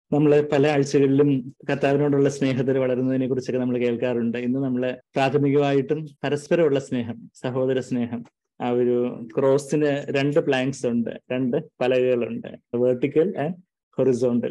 നമ്മൾ പല ആഴ്ചകളിലും കർത്താവിനോടുള്ള സ്നേഹത്തിൽ വളരുന്നതിനെ കുറിച്ചൊക്കെ നമ്മൾ കേൾക്കാറുണ്ട് ഇന്ന് നമ്മൾ പ്രാഥമികമായിട്ടും പരസ്പരമുള്ള സ്നേഹം സഹോദര സ്നേഹം ആ ഒരു ക്രോസിന് രണ്ട് പ്ലാങ്ക്സ് ഉണ്ട് രണ്ട് പലകകളുണ്ട് വേർട്ടിക്കൽ ആൻഡ് ഹൊറിസോണ്ടൽ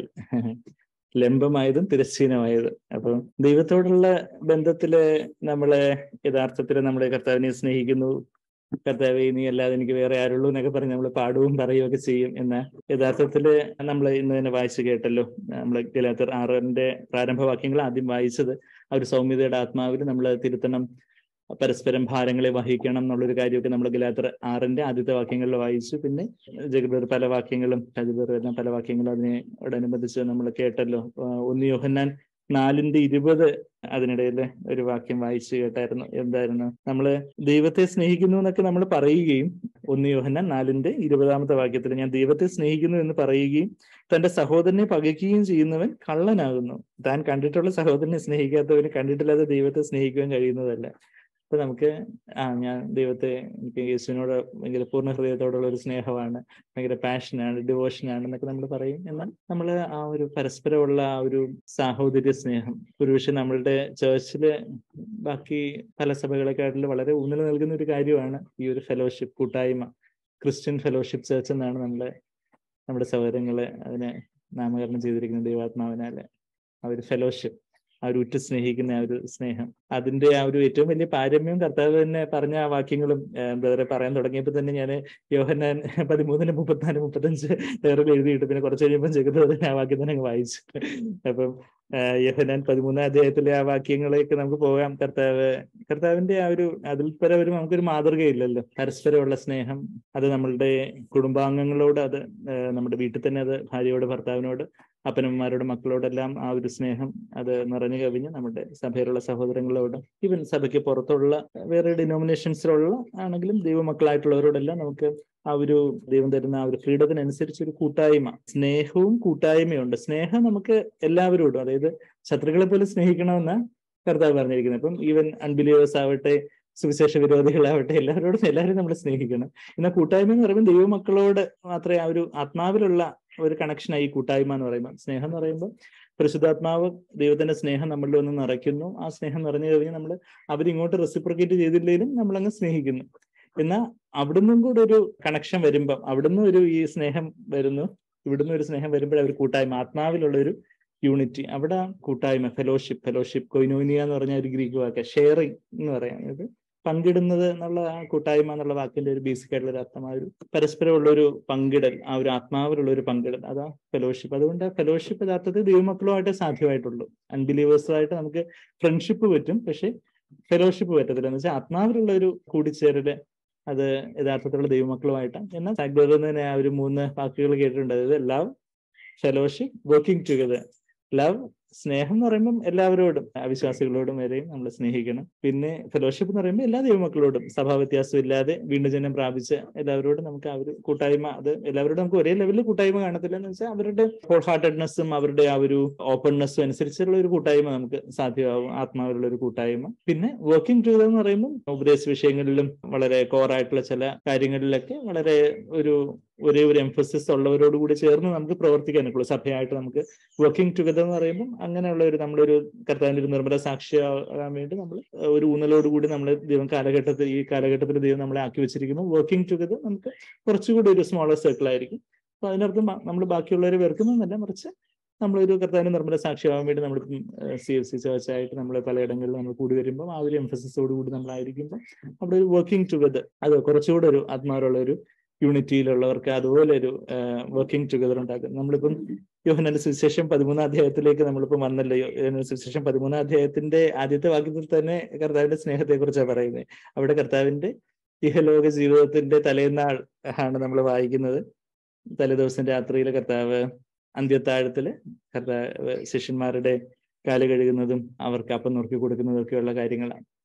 ലംബമായതും തിരശ്ചീനമായതും അപ്പം ദൈവത്തോടുള്ള ബന്ധത്തില് നമ്മള് യഥാർത്ഥത്തിൽ നമ്മുടെ കർത്താവിനെ സ്നേഹിക്കുന്നു കർത്താവെ നീ അല്ലാതെ എനിക്ക് വേറെ ആരുള്ളൂ എന്നൊക്കെ പറഞ്ഞ് നമ്മൾ പാടുകയും പറയുകയൊക്കെ ചെയ്യും എന്ന യഥാർത്ഥത്തില് നമ്മൾ ഇന്ന് തന്നെ വായിച്ചു കേട്ടല്ലോ നമ്മൾ ഗലാത്തർ ആറിന്റെ പ്രാരംഭവാക്യങ്ങൾ ആദ്യം വായിച്ചത് ആ ഒരു സൗമ്യതയുടെ ആത്മാവിൽ നമ്മൾ തിരുത്തണം പരസ്പരം ഭാരങ്ങളെ വഹിക്കണം എന്നുള്ളൊരു കാര്യമൊക്കെ നമ്മൾ ഗലാത്തർ ആറിന്റെ ആദ്യത്തെ വാക്യങ്ങളിൽ വായിച്ചു പിന്നെ ജഗബർ പല വാക്യങ്ങളും ജഗബർ എല്ലാം പല വാക്യങ്ങളും അതിനോടനുബന്ധിച്ച് നമ്മൾ കേട്ടല്ലോ ഒന്ന് യോഹന്നാൻ നാലിന്റെ ഇരുപത് അതിനിടയിൽ ഒരു വാക്യം വായിച്ചു കേട്ടായിരുന്നു എന്തായിരുന്നു നമ്മള് ദൈവത്തെ സ്നേഹിക്കുന്നു എന്നൊക്കെ നമ്മൾ പറയുകയും ഒന്ന് യോഹന്നാൻ നാലിന്റെ ഇരുപതാമത്തെ വാക്യത്തിൽ ഞാൻ ദൈവത്തെ സ്നേഹിക്കുന്നു എന്ന് പറയുകയും തന്റെ സഹോദരനെ പകയ്ക്കുകയും ചെയ്യുന്നവൻ കള്ളനാകുന്നു താൻ കണ്ടിട്ടുള്ള സഹോദരനെ സ്നേഹിക്കാത്തവന് കണ്ടിട്ടില്ലാതെ ദൈവത്തെ സ്നേഹിക്കുവാൻ കഴിയുന്നതല്ല അപ്പൊ നമുക്ക് ആ ഞാൻ ദൈവത്തെ എനിക്ക് യേശുവിനോട് ഭയങ്കര പൂർണ്ണ ഹൃദയത്തോടുള്ള ഒരു സ്നേഹമാണ് ഭയങ്കര പാഷനാണ് ഡിവോഷനാണ് എന്നൊക്കെ നമ്മൾ പറയും എന്നാൽ നമ്മൾ ആ ഒരു പരസ്പരമുള്ള ആ ഒരു സാഹോദര്യ സ്നേഹം ഒരുപക്ഷെ നമ്മളുടെ ചേർച്ചില് ബാക്കി പല സഭകളെക്കാട്ടിൽ വളരെ ഊന്നൽ നൽകുന്ന ഒരു കാര്യമാണ് ഈ ഒരു ഫെലോഷിപ്പ് കൂട്ടായ്മ ക്രിസ്ത്യൻ ഫെലോഷിപ്പ് ചേർച്ച് എന്നാണ് നമ്മള് നമ്മുടെ സഹോദരങ്ങളെ അതിനെ നാമകരണം ചെയ്തിരിക്കുന്നത് ദൈവാത്മാവിനാല് ആ ഒരു ഫെലോഷിപ്പ് ആ ഒരു ഉറ്റ സ്നേഹിക്കുന്ന ആ ഒരു സ്നേഹം അതിന്റെ ആ ഒരു ഏറ്റവും വലിയ പാരമ്യം കർത്താവ് തന്നെ പറഞ്ഞ ആ വാക്യങ്ങളും ബ്രദറെ പറയാൻ തുടങ്ങിയപ്പോൾ തന്നെ ഞാൻ യോഹന്നാൻ പതിമൂന്നിന് മുപ്പത്തിനാല് മുപ്പത്തഞ്ച് ഏറിൽ എഴുതിയിട്ട് പിന്നെ കുറച്ച് കഴിയുമ്പോൾ ജഗത് ആ വാക്യം തന്നെ അങ്ങ് വായിച്ചു അപ്പം യോഹന്നാൻ പതിമൂന്നാം അധ്യായത്തിലെ ആ വാക്യങ്ങളിലേക്ക് നമുക്ക് പോകാം കർത്താവ് കർത്താവിന്റെ ആ ഒരു അതിൽ പരം ഒരു നമുക്കൊരു മാതൃകയില്ലല്ലോ പരസ്പരമുള്ള സ്നേഹം അത് നമ്മളുടെ കുടുംബാംഗങ്ങളോട് അത് നമ്മുടെ വീട്ടിൽ തന്നെ അത് ഭാര്യയോട് ഭർത്താവിനോട് അപ്പനമ്മമാരോട് മക്കളോടെല്ലാം ആ ഒരു സ്നേഹം അത് നിറഞ്ഞു കവിഞ്ഞ് നമ്മുടെ സഭയിലുള്ള സഹോദരങ്ങളോടും ഈവൻ സഭയ്ക്ക് പുറത്തുള്ള വേറെ ഡിനോമിനേഷൻസിലുള്ള ആണെങ്കിലും ദൈവമക്കളായിട്ടുള്ളവരോടെല്ലാം നമുക്ക് ആ ഒരു ദൈവം തരുന്ന ആ ഒരു ഫ്രീഡത്തിനനുസരിച്ച് ഒരു കൂട്ടായ്മ സ്നേഹവും കൂട്ടായ്മയുണ്ട് സ്നേഹം നമുക്ക് എല്ലാവരോടും അതായത് ശത്രുക്കളെ പോലും സ്നേഹിക്കണമെന്ന കർത്താവ് പറഞ്ഞിരിക്കുന്നത് ഇപ്പം ഈവൻ അൺബിലീവേഴ്സ് ആവട്ടെ സുവിശേഷ വിരോധികളാവട്ടെ എല്ലാവരോടും എല്ലാവരും നമ്മൾ സ്നേഹിക്കണം എന്നാൽ കൂട്ടായ്മ എന്ന് പറയുമ്പോൾ ദൈവമക്കളോട് മാത്രമേ ആ ഒരു ആത്മാവിലുള്ള ഒരു കണക്ഷനായി ഈ കൂട്ടായ്മ എന്ന് പറയുമ്പോൾ സ്നേഹം എന്ന് പറയുമ്പോൾ പരിശുദ്ധാത്മാവ് ദൈവത്തിന്റെ സ്നേഹം നമ്മളിൽ ഒന്ന് നിറയ്ക്കുന്നു ആ സ്നേഹം നിറഞ്ഞു കഴിഞ്ഞാൽ നമ്മൾ അവരിങ്ങോട്ട് റെസിപ്രിക്കേറ്റ് ചെയ്തില്ലെങ്കിലും നമ്മളങ്ങ് സ്നേഹിക്കുന്നു എന്നാൽ അവിടുന്നും കൂടെ ഒരു കണക്ഷൻ വരുമ്പം അവിടുന്ന് ഒരു ഈ സ്നേഹം വരുന്നു ഇവിടുന്ന് ഒരു സ്നേഹം വരുമ്പോഴേ ഒരു കൂട്ടായ്മ ആത്മാവിലുള്ള ഒരു യൂണിറ്റി അവിടെ കൂട്ടായ്മ ഫെലോഷിപ്പ് ഫെലോഷിപ്പ് കൊയിനോനിയ എന്ന് പറഞ്ഞ ഒരു ഗ്രീക്ക് വാക്ക് ഷെയറിങ് എന്ന് പറയാം അതായത് പങ്കിടുന്നത് എന്നുള്ള ആ കൂട്ടായ്മ എന്നുള്ള വാക്കിന്റെ ഒരു ബേസിക് ആയിട്ടുള്ള ഒരു അർത്ഥം ആ ഒരു പരസ്പരമുള്ള ഒരു പങ്കിടൽ ആ ഒരു ആത്മാവിലുള്ള ഒരു പങ്കിടൽ അതാ ഫെലോഷിപ്പ് അതുകൊണ്ട് ഫെലോഷിപ്പ് യഥാർത്ഥത്തിൽ ദൈവമക്കളുമായിട്ട് സാധ്യമായിട്ടുള്ളൂ അൺബിലീവേഴ്സുമായിട്ട് നമുക്ക് ഫ്രണ്ട്ഷിപ്പ് പറ്റും പക്ഷെ ഫെലോഷിപ്പ് പറ്റത്തില്ല എന്ന് വെച്ചാൽ ആത്മാവിലുള്ള ഒരു കൂടിച്ചേരല് അത് യഥാർത്ഥത്തിലുള്ള ദൈവമക്കളുമായിട്ട് എന്നാൽ സാഗ്ബറിൽ തന്നെ ആ ഒരു മൂന്ന് വാക്കുകൾ കേട്ടിട്ടുണ്ട് അതായത് love fellowship working together love സ്നേഹം എന്ന് പറയുമ്പം എല്ലാവരോടും അവിശ്വാസികളോടും വരെയും നമ്മൾ സ്നേഹിക്കണം പിന്നെ ഫെലോഷിപ്പ് എന്ന് പറയുമ്പോൾ എല്ലാ ദൈവമക്കളോടും സഭാ വ്യത്യാസം ഇല്ലാതെ വീണ്ടും ജനം പ്രാപിച്ച് എല്ലാവരോടും നമുക്ക് ആ ഒരു കൂട്ടായ്മ അത് എല്ലാവരോടും നമുക്ക് ഒരേ ലെവലിൽ കൂട്ടായ്മ കാണത്തില്ല എന്ന് വെച്ചാൽ അവരുടെ ഹോൾ ഹാർട്ടഡ്നെസ്സും അവരുടെ ആ ഒരു ഓപ്പൺനെസ്സും അനുസരിച്ചുള്ള ഒരു കൂട്ടായ്മ നമുക്ക് സാധ്യമാവും ആത്മാവിലുള്ള ഒരു കൂട്ടായ്മ പിന്നെ വർക്കിംഗ് ടുഗദർ എന്ന് പറയുമ്പോൾ ഉപദേശ വിഷയങ്ങളിലും വളരെ കോറായിട്ടുള്ള ചില കാര്യങ്ങളിലൊക്കെ വളരെ ഒരു ഒരേ ഒരു എംഫസിസ് ഉള്ളവരോട് കൂടി ചേർന്ന് നമുക്ക് പ്രവർത്തിക്കാനൊക്കെ സഭയായിട്ട് നമുക്ക് വർക്കിംഗ് ടുഗദർ എന്ന് പറയുമ്പോൾ അങ്ങനെയുള്ള ഒരു നമ്മളൊരു കർത്താവിന്റെ ഒരു നിർമ്മല സാക്ഷിയാകാൻ വേണ്ടി നമ്മൾ ഒരു ഊന്നലോട് കൂടി നമ്മൾ ദൈവം കാലഘട്ടത്തിൽ ഈ കാലഘട്ടത്തിൽ ദൈവം നമ്മളെ ആക്കി വെച്ചിരിക്കുമ്പോൾ വർക്കിംഗ് ടുഗദർ നമുക്ക് കുറച്ചുകൂടി ഒരു സ്മോളർ സർക്കിൾ ആയിരിക്കും അപ്പൊ അതിനർത്ഥം നമ്മൾ ബാക്കിയുള്ളവരെ വെറുക്കുന്നതല്ല മറിച്ച് നമ്മളൊരു കർത്താവിന്റെ നിർമ്മല സാക്ഷിയാവാൻ വേണ്ടി നമ്മൾ സി എഫ് സി ചേർച്ചായിട്ട് നമ്മൾ പലയിടങ്ങളിൽ നമ്മൾ കൂടി വരുമ്പോൾ ആ ഒരു എംഫസിസോട് കൂടി നമ്മളായിരിക്കുമ്പോൾ അവിടെ ഒരു വർക്കിംഗ് ടുഗദർ അത് കുറച്ചുകൂടെ ഒരു ആത്മാരുള്ള ഒരു യൂണിറ്റിയിലുള്ളവർക്ക് അതുപോലെ ഒരു വർക്കിംഗ് ടുഗദർ ഉണ്ടാക്കും നമ്മളിപ്പം യോഹനന്റെ സുവിശേഷം പതിമൂന്നാം അധ്യായത്തിലേക്ക് നമ്മളിപ്പം വന്നല്ലോ സുവിശേഷം പതിമൂന്നാം അധ്യായത്തിന്റെ ആദ്യത്തെ വാക്യത്തിൽ തന്നെ കർത്താവിന്റെ സ്നേഹത്തെ കുറിച്ചാണ് പറയുന്നത് അവിടെ കർത്താവിന്റെ ഇഹലോക ജീവിതത്തിന്റെ തലേന്നാൾ ആണ് നമ്മൾ വായിക്കുന്നത് തലേദിവസം രാത്രിയിൽ കർത്താവ് അന്ത്യത്താഴത്തില് കർത്താവ് ശിഷ്യന്മാരുടെ കാല് കഴുകുന്നതും അവർക്ക് അപ്പം നുറുക്കി കൊടുക്കുന്നതും ഒക്കെയുള്ള കാര്യങ്ങളാണ്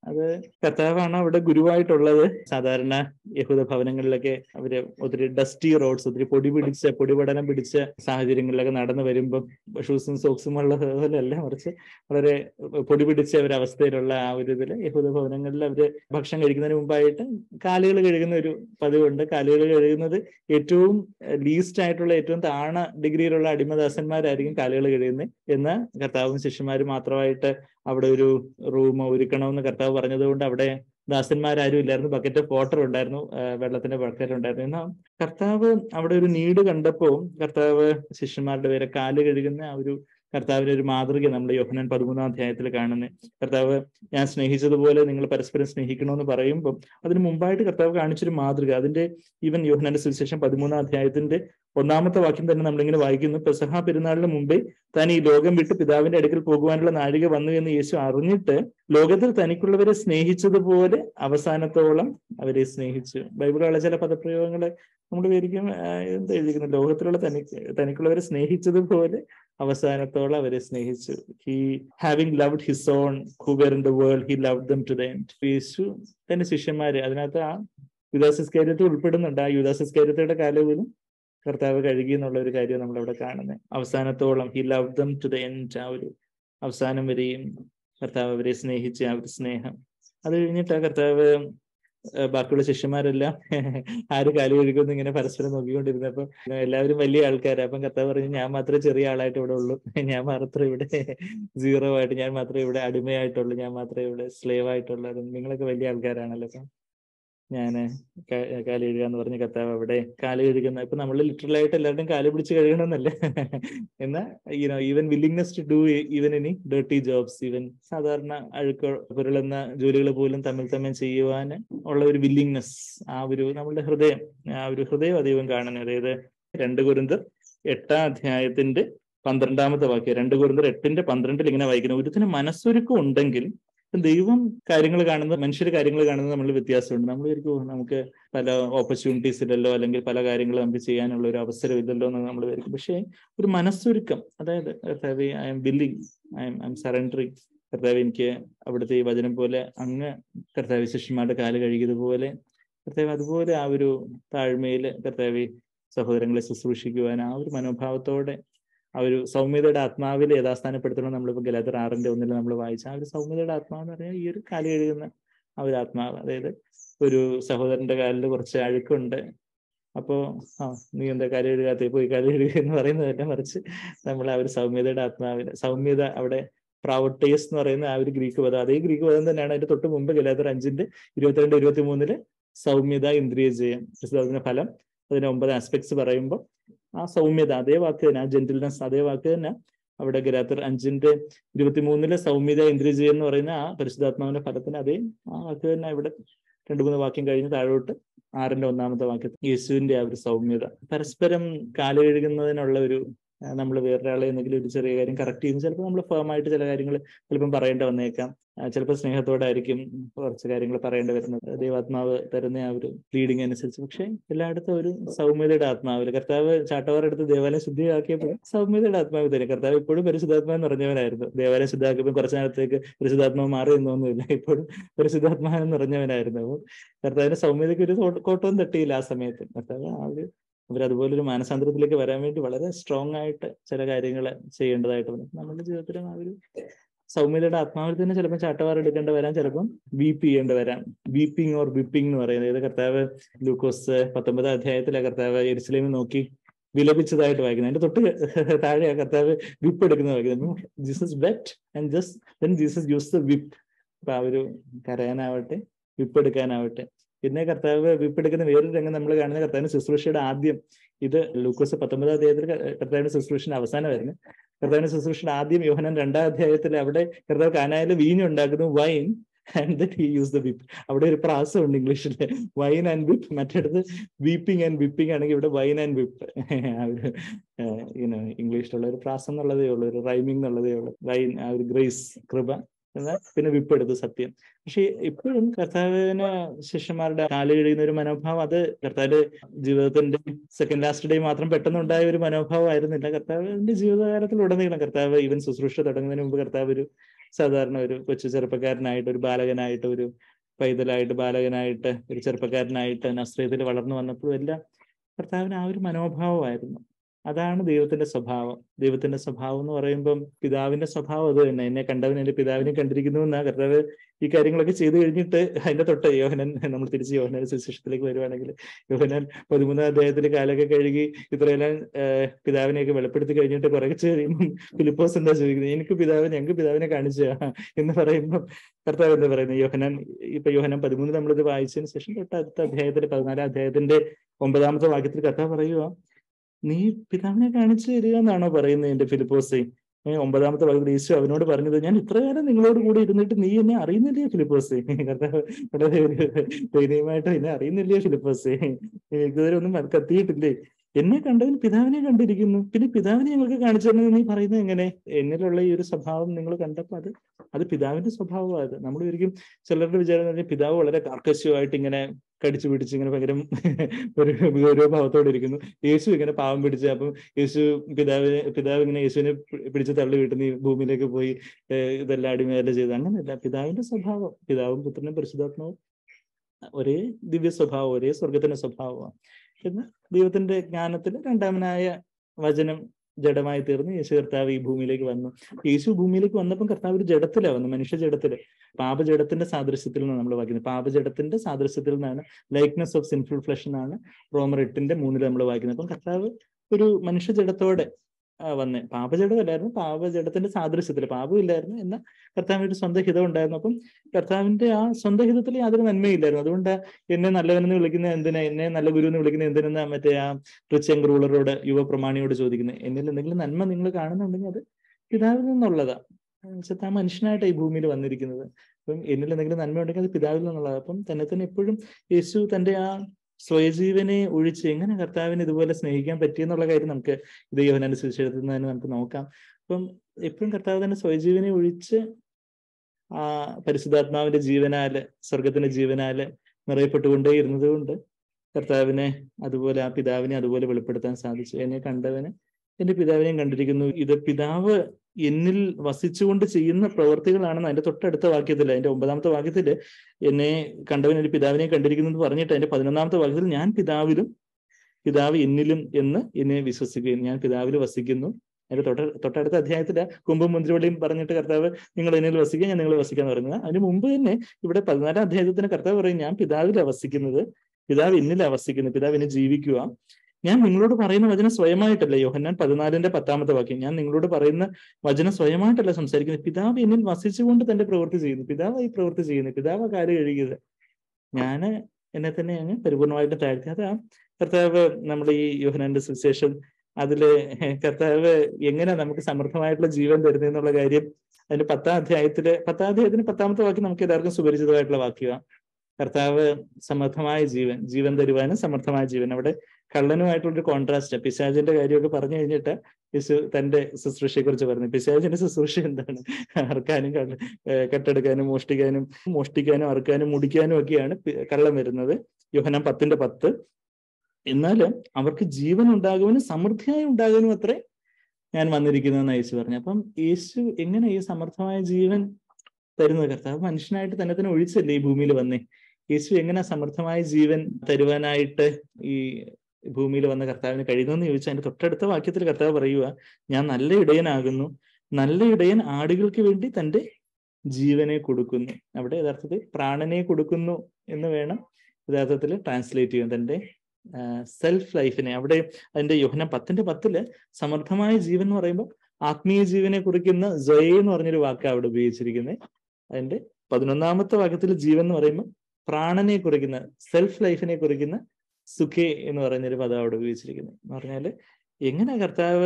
അത് കർത്താവാണ് അവിടെ ഗുരുവായിട്ടുള്ളത് സാധാരണ യഹൂദ ഭവനങ്ങളിലൊക്കെ അവര് ഒത്തിരി ഡസ്റ്റി റോഡ്സ് ഒത്തിരി പൊടി പിടിച്ച പൊടിപടനം പിടിച്ച സാഹചര്യങ്ങളിലൊക്കെ നടന്നു വരുമ്പം ഷൂസും സോക്സും ഉള്ള പോലെയല്ല മറിച്ച് വളരെ പൊടി പിടിച്ച ഒരു അവസ്ഥയിലുള്ള ആ ഒരു ഇതില് യഹൂദ ഭവനങ്ങളിൽ അവര് ഭക്ഷണം കഴിക്കുന്നതിന് മുമ്പായിട്ട് കാലുകൾ കഴുകുന്ന ഒരു പതിവുണ്ട് കാലുകൾ കഴുകുന്നത് ഏറ്റവും ലീസ്റ്റ് ആയിട്ടുള്ള ഏറ്റവും താണ ഡിഗ്രിയിലുള്ള അടിമദാസന്മാരായിരിക്കും കാലുകൾ കഴിയുന്നത് എന്ന് കർത്താവും ശിഷ്യന്മാരും മാത്രമായിട്ട് അവിടെ ഒരു റൂം ഒരുക്കണമെന്ന് കർത്താവ് പറഞ്ഞതുകൊണ്ട് അവിടെ ദാസന്മാരാരും ഇല്ലായിരുന്നു ബക്കറ്റ് ഓഫ് വാട്ടർ ഉണ്ടായിരുന്നു വെള്ളത്തിന്റെ ബക്കറ്റ് ഉണ്ടായിരുന്നു എന്നാൽ കർത്താവ് അവിടെ ഒരു നീട് കണ്ടപ്പോൾ കർത്താവ് ശിഷ്യന്മാരുടെ പേരെ കാല് കഴുകുന്ന ആ ഒരു കർത്താവിന്റെ ഒരു മാതൃക നമ്മൾ യോഹനാൻ പതിമൂന്നാം അധ്യായത്തിൽ കാണുന്നത് കർത്താവ് ഞാൻ സ്നേഹിച്ചതുപോലെ നിങ്ങൾ പരസ്പരം സ്നേഹിക്കണമെന്ന് പറയുമ്പോൾ അതിന് മുമ്പായിട്ട് കർത്താവ് കാണിച്ചൊരു മാതൃക അതിന്റെ ഈവൻ യോഹനാന്റെ സുവിശേഷം പതിമൂന്നാം അധ്യായത്തിന്റെ ഒന്നാമത്തെ വാക്യം തന്നെ നമ്മളിങ്ങനെ വായിക്കുന്നു പെസഹ പെരുന്നാളിന് മുമ്പേ താൻ ഈ ലോകം വിട്ട് പിതാവിന്റെ അടുക്കൽ പോകുവാനുള്ള നാഴിക വന്നു എന്ന് യേശു അറിഞ്ഞിട്ട് ലോകത്തിൽ തനിക്കുള്ളവരെ സ്നേഹിച്ചതുപോലെ അവസാനത്തോളം അവരെ സ്നേഹിച്ചു ബൈബിളിലുള്ള ചില പദപ്രയോഗങ്ങൾ നമ്മൾ വിചാരിക്കും എന്താ എഴുതിക്കുന്നത് ലോകത്തിലുള്ള തനിക്ക് തനിക്കുള്ളവരെ സ്നേഹിച്ചതുപോലെ അവസാനത്തോളം അവരെ സ്നേഹിച്ചു he having loved his own who were in the world he love them to the end യേശു തന്റെ ശിഷ്യന്മാര് അതിനകത്ത് ആ യുദാസിസ്കാര്യത്തിൽ ഉൾപ്പെടുന്നുണ്ട് ആ യുദാസിസ്കാര്യത്തിന്റെ കാലപോലും കർത്താവ് കഴുകി എന്നുള്ള ഒരു കാര്യം നമ്മളവിടെ കാണുന്നത് അവസാനത്തോളം he love them to the end ആ ഒരു അവസാനം വരെയും കർത്താവ് അവരെ സ്നേഹിച്ച ആ ഒരു സ്നേഹം അത് കഴിഞ്ഞിട്ട് ആ കർത്താവ് ബാക്കിയുള്ള ശിഷ്യന്മാരെല്ലാം ആര് കാലു കഴുകുമെന്ന് ഇങ്ങനെ പരസ്പരം നോക്കിക്കൊണ്ടിരുന്നപ്പോ എല്ലാവരും വലിയ ആൾക്കാരാണ് അപ്പം കർത്താവ് പറഞ്ഞു ഞാൻ മാത്രമേ ചെറിയ ആളായിട്ട് ഇവിടെ ഉള്ളൂ ഞാൻ മാത്രമേ ഇവിടെ സീറോ ആയിട്ട് ഞാൻ മാത്രമേ ഇവിടെ അടിമയായിട്ടുള്ളൂ ഞാൻ മാത്രമേ ഇവിടെ സ്ലേവ് ആയിട്ടുള്ളൂ നിങ്ങളൊക്കെ വലിയ ആൾക്കാരാണല്ലോ അപ്പം ഞാൻ കാല് കഴുകുക എന്ന് പറഞ്ഞ കർത്താവ് അവിടെ കാല് കഴുകുന്ന ഇപ്പൊ നമ്മൾ ലിറ്ററൽ ആയിട്ട് എല്ലാവരുടെയും കാല് പിടിച്ച് കഴുകണമെന്നല്ല എന്നാൽ you know even willingness to do even any dirty jobs even സാധാരണ അഴുക്ക് പുരളുന്ന ജോലികൾ പോലും തമ്മിൽ തമ്മിൽ ചെയ്യുവാൻ ഉള്ള ഒരു വില്ലിങ്നെസ് ആ ഒരു നമ്മളുടെ ഹൃദയം ആ ഒരു ഹൃദയം അധികം കാണുന്നത് അതായത് രണ്ട് കുരുന്തർ എട്ടാം അധ്യായത്തിന്റെ പന്ത്രണ്ടാമത്തെ വാക്യം രണ്ട് കുരുന്തർ എട്ടിന്റെ പന്ത്രണ്ടിൽ ഇങ്ങനെ വായിക്കുന്നത് ഒരുത്തിന് മനസ്സൊരുക്കം ഉണ്ടെങ്കിൽ ദൈവം കാര്യങ്ങൾ കാണുന്നത് മനുഷ്യർ കാര്യങ്ങൾ കാണുന്നത് നമ്മൾ വ്യത്യാസമുണ്ട് നമ്മൾ വിചാരിക്കും നമുക്ക് പല ഓപ്പർച്യൂണിറ്റീസ് ഇല്ലല്ലോ അല്ലെങ്കിൽ പല കാര്യങ്ങൾ നമുക്ക് ചെയ്യാനുള്ള ഒരു അവസരം ഇല്ലല്ലോ എന്ന് നമ്മൾ വിചാരിക്കും പക്ഷേ ഒരു മനസ്സൊരുക്കം അതായത് കർത്താവ് ഐ എം ബില്ലിങ് I am I am surrendering കർത്താവ് എനിക്ക് അവിടുത്തെ ഈ വചനം പോലെ അങ്ങ് കർത്താവ് ശിഷ്യന്മാരുടെ കാല് കഴുകിയതുപോലെ കർത്താവ് അതുപോലെ ആ ഒരു താഴ്മയിൽ കർത്താവ് സഹോദരങ്ങളെ ശുശ്രൂഷിക്കുവാൻ ആ ഒരു മനോഭാവത്തോടെ ആ ഒരു സൗമ്യതയുടെ ആത്മാവിൽ യഥാസ്ഥാനപ്പെടുത്തണം നമ്മളിപ്പോൾ ഗലാത്തർ ആറിന്റെ ഒന്നിൽ നമ്മൾ വായിച്ച ആ ഒരു സൗമ്യതയുടെ ആത്മാവ് എന്ന് പറഞ്ഞാൽ ഈ ഒരു കാലി എഴുതുന്ന ആ ഒരു ആത്മാവ് അതായത് ഒരു സഹോദരന്റെ കാലിൽ കുറച്ച് അഴുക്കുണ്ട് അപ്പോ ആ നീ എന്താ കാലി എഴുതാത്ത പോയി കാലി എഴുതുക എന്ന് പറയുന്നതല്ല മറിച്ച് നമ്മൾ ആ ഒരു സൗമ്യതയുടെ ആത്മാവിൽ സൗമ്യത അവിടെ പ്രാവട്ടേസ് എന്ന് പറയുന്ന ആ ഒരു ഗ്രീക്ക് പദം അതേ ഗ്രീക്ക് പദം തന്നെയാണ് അതിന്റെ തൊട്ട് മുമ്പ് ഗലാത്തർ അഞ്ചിന്റെ ഇരുപത്തിരണ്ട് ഇരുപത്തി മൂന്നില് സൗമ്യത ഇന്ദ്രിയ ജയം ക്രിസ്തുവിന്റെ ഫലം അതിന് ഒമ്പത് ആസ്പെക്ട്സ് പറയുമ്പോൾ ആ സൗമ്യത അതേ വാക്ക് തന്നെ ആ ജെന്റിൽനെസ് അതേ വാക്ക് തന്നെ അവിടെ ഗലാത്തർ അഞ്ചിന്റെ ഇരുപത്തിമൂന്നിലെ സൗമ്യത ഇന്ദ്രിയജയം എന്ന് പറയുന്ന ആ പരിശുദ്ധാത്മാവിന്റെ ഫലത്തിന് അതേ ആ വാക്ക് തന്നെ ഇവിടെ രണ്ടു മൂന്ന് വാക്യം കഴിഞ്ഞ് താഴോട്ട് ആറിന്റെ ഒന്നാമത്തെ വാക്യത്തിൽ യേശുവിന്റെ ആ ഒരു സൗമ്യത പരസ്പരം കാല് കഴുകുന്നതിനുള്ള ഒരു നമ്മൾ വേറൊരാളെ എന്തെങ്കിലും ഒരു ചെറിയ കാര്യം കറക്റ്റ് ചെയ്യുന്നു ചിലപ്പോൾ നമ്മൾ ഫേമായിട്ട് ചില കാര്യങ്ങൾ ചിലപ്പം പറയേണ്ടി വന്നേക്കാം ചിലപ്പോൾ സ്നേഹത്തോടായിരിക്കും കുറച്ച് കാര്യങ്ങൾ പറയേണ്ടി വരുന്നത് ദൈവാത്മാവ് തരുന്ന ആ ഒരു ലീഡിങ് അനുസരിച്ച് പക്ഷേ എല്ലായിടത്തും ഒരു സൗമ്യതയുടെ ആത്മാവിൽ കർത്താവ് ചാട്ടവാറെടുത്ത് ദേവാലയം ശുദ്ധിയാക്കിയപ്പോൾ സൗമ്യതയുടെ ആത്മാവ് തരും കർത്താവ് ഇപ്പോഴും പരിശുദ്ധാത്മാവ് നിറഞ്ഞവനായിരുന്നു ദേവാലയം ശുദ്ധാക്കിയപ്പോൾ കുറച്ചു നേരത്തേക്ക് പരിശുദ്ധാത്മാവ് മാറി എന്നൊന്നുമില്ല ഇപ്പോഴും പരിശുദ്ധാത്മാവ് നിറഞ്ഞവനായിരുന്നു അപ്പോൾ കർത്താവിന്റെ സൗമ്യതയ്ക്ക് ഒരു കോട്ടവും തട്ടിയില്ല ആ സമയത്ത് കർത്താവ് ആ ഒരു അവരതുപോലെ ഒരു മാനസാന്തരത്തിലേക്ക് വരാൻ വേണ്ടി വളരെ സ്ട്രോങ് ആയിട്ട് ചില കാര്യങ്ങൾ ചെയ്യേണ്ടതായിട്ട് വന്നു നമ്മുടെ ജീവിതത്തിലും ആ ഒരു സൗമ്യതയുടെ ആത്മാവിൽ തന്നെ ചിലപ്പോൾ ചാട്ടവാർ എടുക്കേണ്ടി വരാൻ ചിലപ്പം വീപ്പ് ചെയ്യേണ്ടി വരാം വീപ്പിംഗ് ഓർ വിപ്പിംഗ് എന്ന് പറയുന്നത് ഇത് കർത്താവ് ലൂക്കോസ് പത്തൊമ്പതാം അധ്യായത്തിലെ കർത്താവ് എരുസലേമിൽ നോക്കി വിലപിച്ചതായിട്ട് വായിക്കുന്നത് അതിന്റെ തൊട്ട് താഴെ ആ കർത്താവ് വിപ്പ് എടുക്കുന്നത് വായിക്കുന്നത് Jesus wept and just then Jesus use the whip അപ്പൊ ആ ഒരു കരയാനാവട്ടെ വിപ്പ് എടുക്കാനാവട്ടെ പിന്നെ കർത്താവ് വിപ്പെടുക്കുന്ന വേറൊരു രംഗം നമ്മൾ കാണുന്ന കർത്താവിന്റെ ശുശ്രൂഷയുടെ ആദ്യം ഇത് ലൂക്കോസ് പത്തൊമ്പതാം അധ്യായത്തിൽ കർത്താവിന്റെ ശുശ്രൂഷയുടെ അവസാനമായിരുന്നു കർത്താവിന്റെ ശുശ്രൂഷയുടെ ആദ്യം യോഹനൻ രണ്ടാം അധ്യായത്തിൽ അവിടെ കർത്താവ് കാനായാലും വീഞ്ഞ് ഉണ്ടാക്കുന്നു wine and that he use the whip അവിടെ ഒരു പ്രാസമുണ്ട് ഇംഗ്ലീഷിൽ വൈൻ ആൻഡ് വിപ്പ് മറ്റടുത്ത് വീപ്പിംഗ് ആൻഡ് വിപ്പിംഗ് ആണെങ്കിൽ ഇവിടെ വൈൻ ആൻഡ് വിപ്പ് ആ ഒരു ഇങ്ങനെ ഇംഗ്ലീഷിലുള്ള ഒരു പ്രാസം എന്നുള്ളതേ ഉള്ളൂ ഒരു റൈമിംഗ് എന്നുള്ളതേ ഉള്ളൂ വൈൻ ആ ഒരു ഗ്രേസ് കൃപ എന്നാൽ പിന്നെ വിപ്പെടുത്തു സത്യം പക്ഷെ ഇപ്പോഴും കർത്താവിന് ശിഷ്യന്മാരുടെ കാല് കഴിയുന്ന ഒരു മനോഭാവം അത് കർത്താവിന്റെ ജീവിതത്തിന്റെ സെക്കൻഡ് ലാസ്റ്റ് ഡേ മാത്രം പെട്ടെന്നുണ്ടായ ഒരു മനോഭാവം ആയിരുന്നില്ല കർത്താവിന്റെ ജീവിതകാലത്തിൽ ഉടനീളം കർത്താവ് ഈവൻ ശുശ്രൂഷ തുടങ്ങുന്നതിന് മുമ്പ് കർത്താവ് ഒരു സാധാരണ ഒരു കൊച്ചു ചെറുപ്പക്കാരനായിട്ട് ഒരു ബാലകനായിട്ട് ഒരു പൈതലായിട്ട് ബാലകനായിട്ട് ഒരു ചെറുപ്പക്കാരനായിട്ട് നസ്രയത്തിൽ വളർന്നു വന്നപ്പോഴും എല്ലാം കർത്താവിന് ആ ഒരു മനോഭാവമായിരുന്നു അതാണ് ദൈവത്തിന്റെ സ്വഭാവം ദൈവത്തിന്റെ സ്വഭാവം എന്ന് പറയുമ്പം പിതാവിന്റെ സ്വഭാവം അത് തന്നെ എന്നെ കണ്ടവൻ എന്റെ പിതാവിനെ കണ്ടിരിക്കുന്നു എന്നാ കർത്താവ് ഈ കാര്യങ്ങളൊക്കെ ചെയ്തു കഴിഞ്ഞിട്ട് അതിന്റെ തൊട്ട് യോഹനൻ നമ്മൾ തിരിച്ച് യോഹനൻ സുശേഷത്തിലേക്ക് വരുവാണെങ്കിൽ യോഹനൻ പതിമൂന്നാം അധ്യായത്തിൽ കാലൊക്കെ കഴുകി ഇത്രയെല്ലാം പിതാവിനെയൊക്കെ വെളിപ്പെടുത്തി കഴിഞ്ഞിട്ട് കുറച്ച് കഴിയുമ്പോൾ ഫിലിപ്പോസ് എന്താ ചോദിക്കുന്നത് എനിക്ക് പിതാവ് ഞങ്ങൾക്ക് പിതാവിനെ കാണിച്ചു എന്ന് പറയുമ്പോൾ കർത്താവ് എന്താ പറയുന്നത് യോഹനൻ ഇപ്പൊ യോഹനൻ പതിമൂന്ന് നമ്മളിത് വായിച്ചതിന് ശേഷം തൊട്ട് അടുത്ത അധ്യായത്തിന്റെ പതിനാലാം അധ്യായത്തിന്റെ ഒമ്പതാമത്തെ വാക്യത്തിൽ കർത്താവ് പറയുക നീ പിതാവിനെ കാണിച്ചു തരിക എന്നാണോ പറയുന്നത് എന്റെ ഫിലിപ്പോസെ ഒമ്പതാമത്തെ ഭാഗത്തിൽ ഈശോ അവനോട് പറഞ്ഞത് ഞാൻ ഇത്ര കാലം നിങ്ങളോട് കൂടി ഇരുന്നിട്ട് നീ എന്നെ അറിയുന്നില്ലേ ഫിലിപ്പോസെ കർത്താവ് വളരെ ഒരു ദയനീയമായിട്ട് എന്നെ അറിയുന്നില്ലേ ഫിലിപ്പോസെ ഇതുവരെ ഒന്നും കത്തിയിട്ടില്ലേ എന്നെ കണ്ടവൻ പിതാവിനെ കണ്ടിരിക്കുന്നു പിന്നെ പിതാവിനെ ഞങ്ങൾക്ക് കാണിച്ചു തന്നത് നീ പറയുന്നത് എങ്ങനെ എന്നിലുള്ള ഈ ഒരു സ്വഭാവം നിങ്ങൾ കണ്ടപ്പോൾ അത് അത് പിതാവിന്റെ സ്വഭാവമാണ് അത് നമ്മൾ ഒരിക്കലും ചിലരുടെ വിചാരം എന്ന് പിതാവ് വളരെ കാർക്കശ്യമായിട്ട് ഇങ്ങനെ കടിച്ചു പിടിച്ച് ഇങ്ങനെ ഭയങ്കര ഒരു ഗൗരവഭാവത്തോടെ ഇരിക്കുന്നു യേശു ഇങ്ങനെ പാവം പിടിച്ച് അപ്പം യേശു പിതാവിനെ പിതാവ് ഇങ്ങനെ യേശുവിനെ പിടിച്ച് തള്ളി വീട്ടുന്ന ഈ ഭൂമിയിലേക്ക് പോയി ഇതെല്ലാം അടിമയല്ല ചെയ്ത് അങ്ങനെയല്ല പിതാവിന്റെ സ്വഭാവം പിതാവും പുത്രനും പരിശുദ്ധാത്മാവും ഒരേ ദിവ്യ സ്വഭാവം ഒരേ സ്വർഗത്തിന്റെ സ്വഭാവമാണ് എന്ന് ദൈവത്തിന്റെ ജ്ഞാനത്തിൽ രണ്ടാമനായ വചനം ജഡമായി തീർന്ന് യേശു കർത്താവ് ഈ ഭൂമിയിലേക്ക് വന്നു യേശു ഭൂമിയിലേക്ക് വന്നപ്പോൾ കർത്താവ് ഒരു ജഡത്തിലാണ് വന്നു മനുഷ്യ ജഡത്തില് പാപജഡത്തിന്റെ സാദൃശ്യത്തിൽ നിന്നാണ് നമ്മൾ വായിക്കുന്നത് പാപജഡത്തിന്റെ സാദൃശ്യത്തിൽ നിന്നാണ് ലൈക്നെസ് ഓഫ് സിൻഫുൾ ഫ്ലഷ് എന്നാണ് റോമർ എട്ടിന്റെ മൂന്നിൽ നമ്മൾ വായിക്കുന്നത് അപ്പം കർത്താവ് ഒരു മനുഷ്യ ജഡത്തോടെ വന്നേ പാപജഡമല്ലായിരുന്നു പാപജഡത്തിന്റെ സാദൃശ്യത്തിൽ പാപമില്ലായിരുന്നു എന്നാൽ കർത്താവിന് ഒരു സ്വന്തം ഹിതം ഉണ്ടായിരുന്നു അപ്പം കർത്താവിന്റെ ആ സ്വന്തം ഹിതത്തിൽ യാതൊരു നന്മയില്ലായിരുന്നു അതുകൊണ്ട് എന്നെ നല്ലവനെന്ന് വിളിക്കുന്ന എന്തിനാ എന്നെ നല്ല ഗുരു എന്ന് വിളിക്കുന്ന എന്തിനെന്ന് മറ്റേ ആ റിച്ച് റൂളറോട് യുവപ്രമാണിയോട് ചോദിക്കുന്നത് എന്നിൽ എന്തെങ്കിലും നന്മ നിങ്ങൾ കാണുന്നുണ്ടെങ്കിൽ അത് പിതാവിൽ നിന്നുള്ളതാ വെച്ചാൽ ആ മനുഷ്യനായിട്ട് ഈ ഭൂമിയിൽ വന്നിരിക്കുന്നത് അപ്പം എന്നിൽ എന്തെങ്കിലും നന്മ ഉണ്ടെങ്കിൽ അത് പിതാവിൽ നിന്നുള്ളതാണ് അപ്പം തന്നെ തന്നെ എപ്പോഴും യേശു തന്റെ ആ സ്വയജീവനെ ഒഴിച്ച് എങ്ങനെ കർത്താവിനെ ഇതുപോലെ സ്നേഹിക്കാൻ പറ്റിയെന്നുള്ള കാര്യം നമുക്ക് ഇത് യോഹനാന്റെ സുവിശേഷത്തിൽ നിന്ന് തന്നെ നമുക്ക് നോക്കാം അപ്പം എപ്പോഴും കർത്താവ് തന്നെ സ്വയജീവനെ ഒഴിച്ച് ആ പരിശുദ്ധാത്മാവിന്റെ ജീവനാല് സ്വർഗത്തിന്റെ ജീവനാല് നിറയപ്പെട്ടുകൊണ്ടേ ഇരുന്നത് കൊണ്ട് കർത്താവിനെ അതുപോലെ ആ പിതാവിനെ അതുപോലെ വെളിപ്പെടുത്താൻ സാധിച്ചു എന്നെ കണ്ടവന് എന്റെ പിതാവിനെയും കണ്ടിരിക്കുന്നു ഇത് പിതാവ് എന്നിൽ വസിച്ചുകൊണ്ട് ചെയ്യുന്ന പ്രവർത്തികളാണെന്ന് അതിന്റെ തൊട്ടടുത്ത വാക്യത്തിൽ അതിന്റെ ഒമ്പതാമത്തെ വാക്യത്തില് എന്നെ കണ്ടവൻ എന്റെ പിതാവിനെ കണ്ടിരിക്കുന്നു എന്ന് പറഞ്ഞിട്ട് അതിന്റെ പതിനൊന്നാമത്തെ വാക്യത്തിൽ ഞാൻ പിതാവിലും പിതാവ് എന്നിലും എന്ന് എന്നെ വിശ്വസിക്കുകയും ഞാൻ പിതാവിൽ വസിക്കുന്നു അതിന്റെ തൊട്ട തൊട്ടടുത്ത അധ്യായത്തില് കുമ്പും മുന്തിരിവള്ളിയും പറഞ്ഞിട്ട് കർത്താവ് നിങ്ങൾ എന്നിൽ വസിക്കുക ഞാൻ നിങ്ങൾ വസിക്കാന്ന് പറയുന്നത് അതിന് മുമ്പ് തന്നെ ഇവിടെ പതിനാലാം അധ്യായത്തിന് കർത്താവ് പറയും ഞാൻ പിതാവിലാണ് വസിക്കുന്നത് പിതാവ് എന്നിലാണ് വസിക്കുന്നത് പിതാവ് എന്നെ ജീവിക്കുക ഞാൻ നിങ്ങളോട് പറയുന്ന വചനം സ്വയമായിട്ടല്ല യോഹന്നാൻ പതിനാലിന്റെ പത്താമത്തെ വാക്യം ഞാൻ നിങ്ങളോട് പറയുന്ന വചനം സ്വയമായിട്ടല്ല സംസാരിക്കുന്നത് പിതാവ് എന്നിൽ വസിച്ചുകൊണ്ട് തന്റെ പ്രവൃത്തി ചെയ്യുന്നു പിതാവ് ഈ പ്രവൃത്തി ചെയ്യുന്നു പിതാവ് കാര്യം കഴുകിയത് ഞാന് എന്നെ തന്നെ അങ്ങ് പരിപൂർണമായിട്ട് താഴ്ത്തി അതാ കർത്താവ് നമ്മുടെ ഈ യോഹനാന്റെ സുവിശേഷം അതില് കർത്താവ് എങ്ങനെ നമുക്ക് സമൃദ്ധമായിട്ടുള്ള ജീവൻ തരുന്നതെന്നുള്ള കാര്യം അതിന്റെ പത്താം അധ്യായത്തില് പത്താം അധ്യായത്തിന് പത്താമത്തെ വാക്യം നമുക്ക് എല്ലാവർക്കും സുപരിചിതമായിട്ടുള്ള വാക്യമാണ് കർത്താവ് സമർത്ഥമായ ജീവൻ ജീവൻ തരുവാനും സമർത്ഥമായ ജീവൻ അവിടെ കള്ളനുമായിട്ടുള്ളൊരു കോൺട്രാസ്റ്റ് പിശാചിന്റെ കാര്യമൊക്കെ പറഞ്ഞു കഴിഞ്ഞിട്ട് യേശു തന്റെ ശുശ്രൂഷയെ കുറിച്ച് പറഞ്ഞു പിശാചിന്റെ ശുശ്രൂഷ എന്താണ് അറക്കാനും കള്ള കെട്ടെടുക്കാനും മോഷ്ടിക്കാനും മോഷ്ടിക്കാനും അറുക്കാനും മുടിക്കാനും ഒക്കെയാണ് കള്ളം വരുന്നത് യോഹനം പത്തിന്റെ പത്ത് എന്നാലും അവർക്ക് ജീവൻ ഉണ്ടാകുവാനും സമൃദ്ധിയായി ഉണ്ടാകാനും അത്രേ ഞാൻ വന്നിരിക്കുന്നതെന്ന് യേശു പറഞ്ഞു അപ്പം യേശു എങ്ങനെ ഈ സമർത്ഥമായ ജീവൻ തരുന്നത് കർത്താവ് മനുഷ്യനായിട്ട് തന്നെ തന്നെ ഒഴിച്ചല്ലേ ഈ ഭൂമിയിൽ വന്നേ യേശു എങ്ങനെ സമർത്ഥമായ ജീവൻ തരുവാനായിട്ട് ഈ ഭൂമിയിൽ വന്ന കർത്താവിന് കഴിയുന്നു ചോദിച്ചാൽ അതിന്റെ തൊട്ടടുത്ത വാക്യത്തിൽ കർത്താവ് പറയുക ഞാൻ നല്ല ഇടയനാകുന്നു നല്ല ഇടയൻ ആടുകൾക്ക് വേണ്ടി തന്റെ ജീവനെ കൊടുക്കുന്നു അവിടെ യഥാർത്ഥത്തിൽ പ്രാണനെ കൊടുക്കുന്നു എന്ന് വേണം യഥാർത്ഥത്തിൽ ട്രാൻസ്ലേറ്റ് ചെയ്യാൻ തന്റെ സെൽഫ് ലൈഫിനെ അവിടെ അതിന്റെ യോഹനം പത്തിന്റെ പത്തില് സമർത്ഥമായ ജീവൻ എന്ന് പറയുമ്പോൾ ആത്മീയ ജീവനെ കുറിക്കുന്ന ജയ എന്ന് പറഞ്ഞൊരു വാക്കാണ് അവിടെ ഉപയോഗിച്ചിരിക്കുന്നത് അതിന്റെ പതിനൊന്നാമത്തെ വാക്യത്തിൽ ജീവൻ എന്ന് പറയുമ്പോൾ പ്രാണനെ കുറിക്കുന്ന സെൽഫ് ലൈഫിനെ കുറിക്കുന്ന സുഖേ എന്ന് പറയുന്നൊരു പദം അവിടെ ഉപയോഗിച്ചിരിക്കുന്നത് എന്ന് പറഞ്ഞാല് എങ്ങനെ കർത്താവ്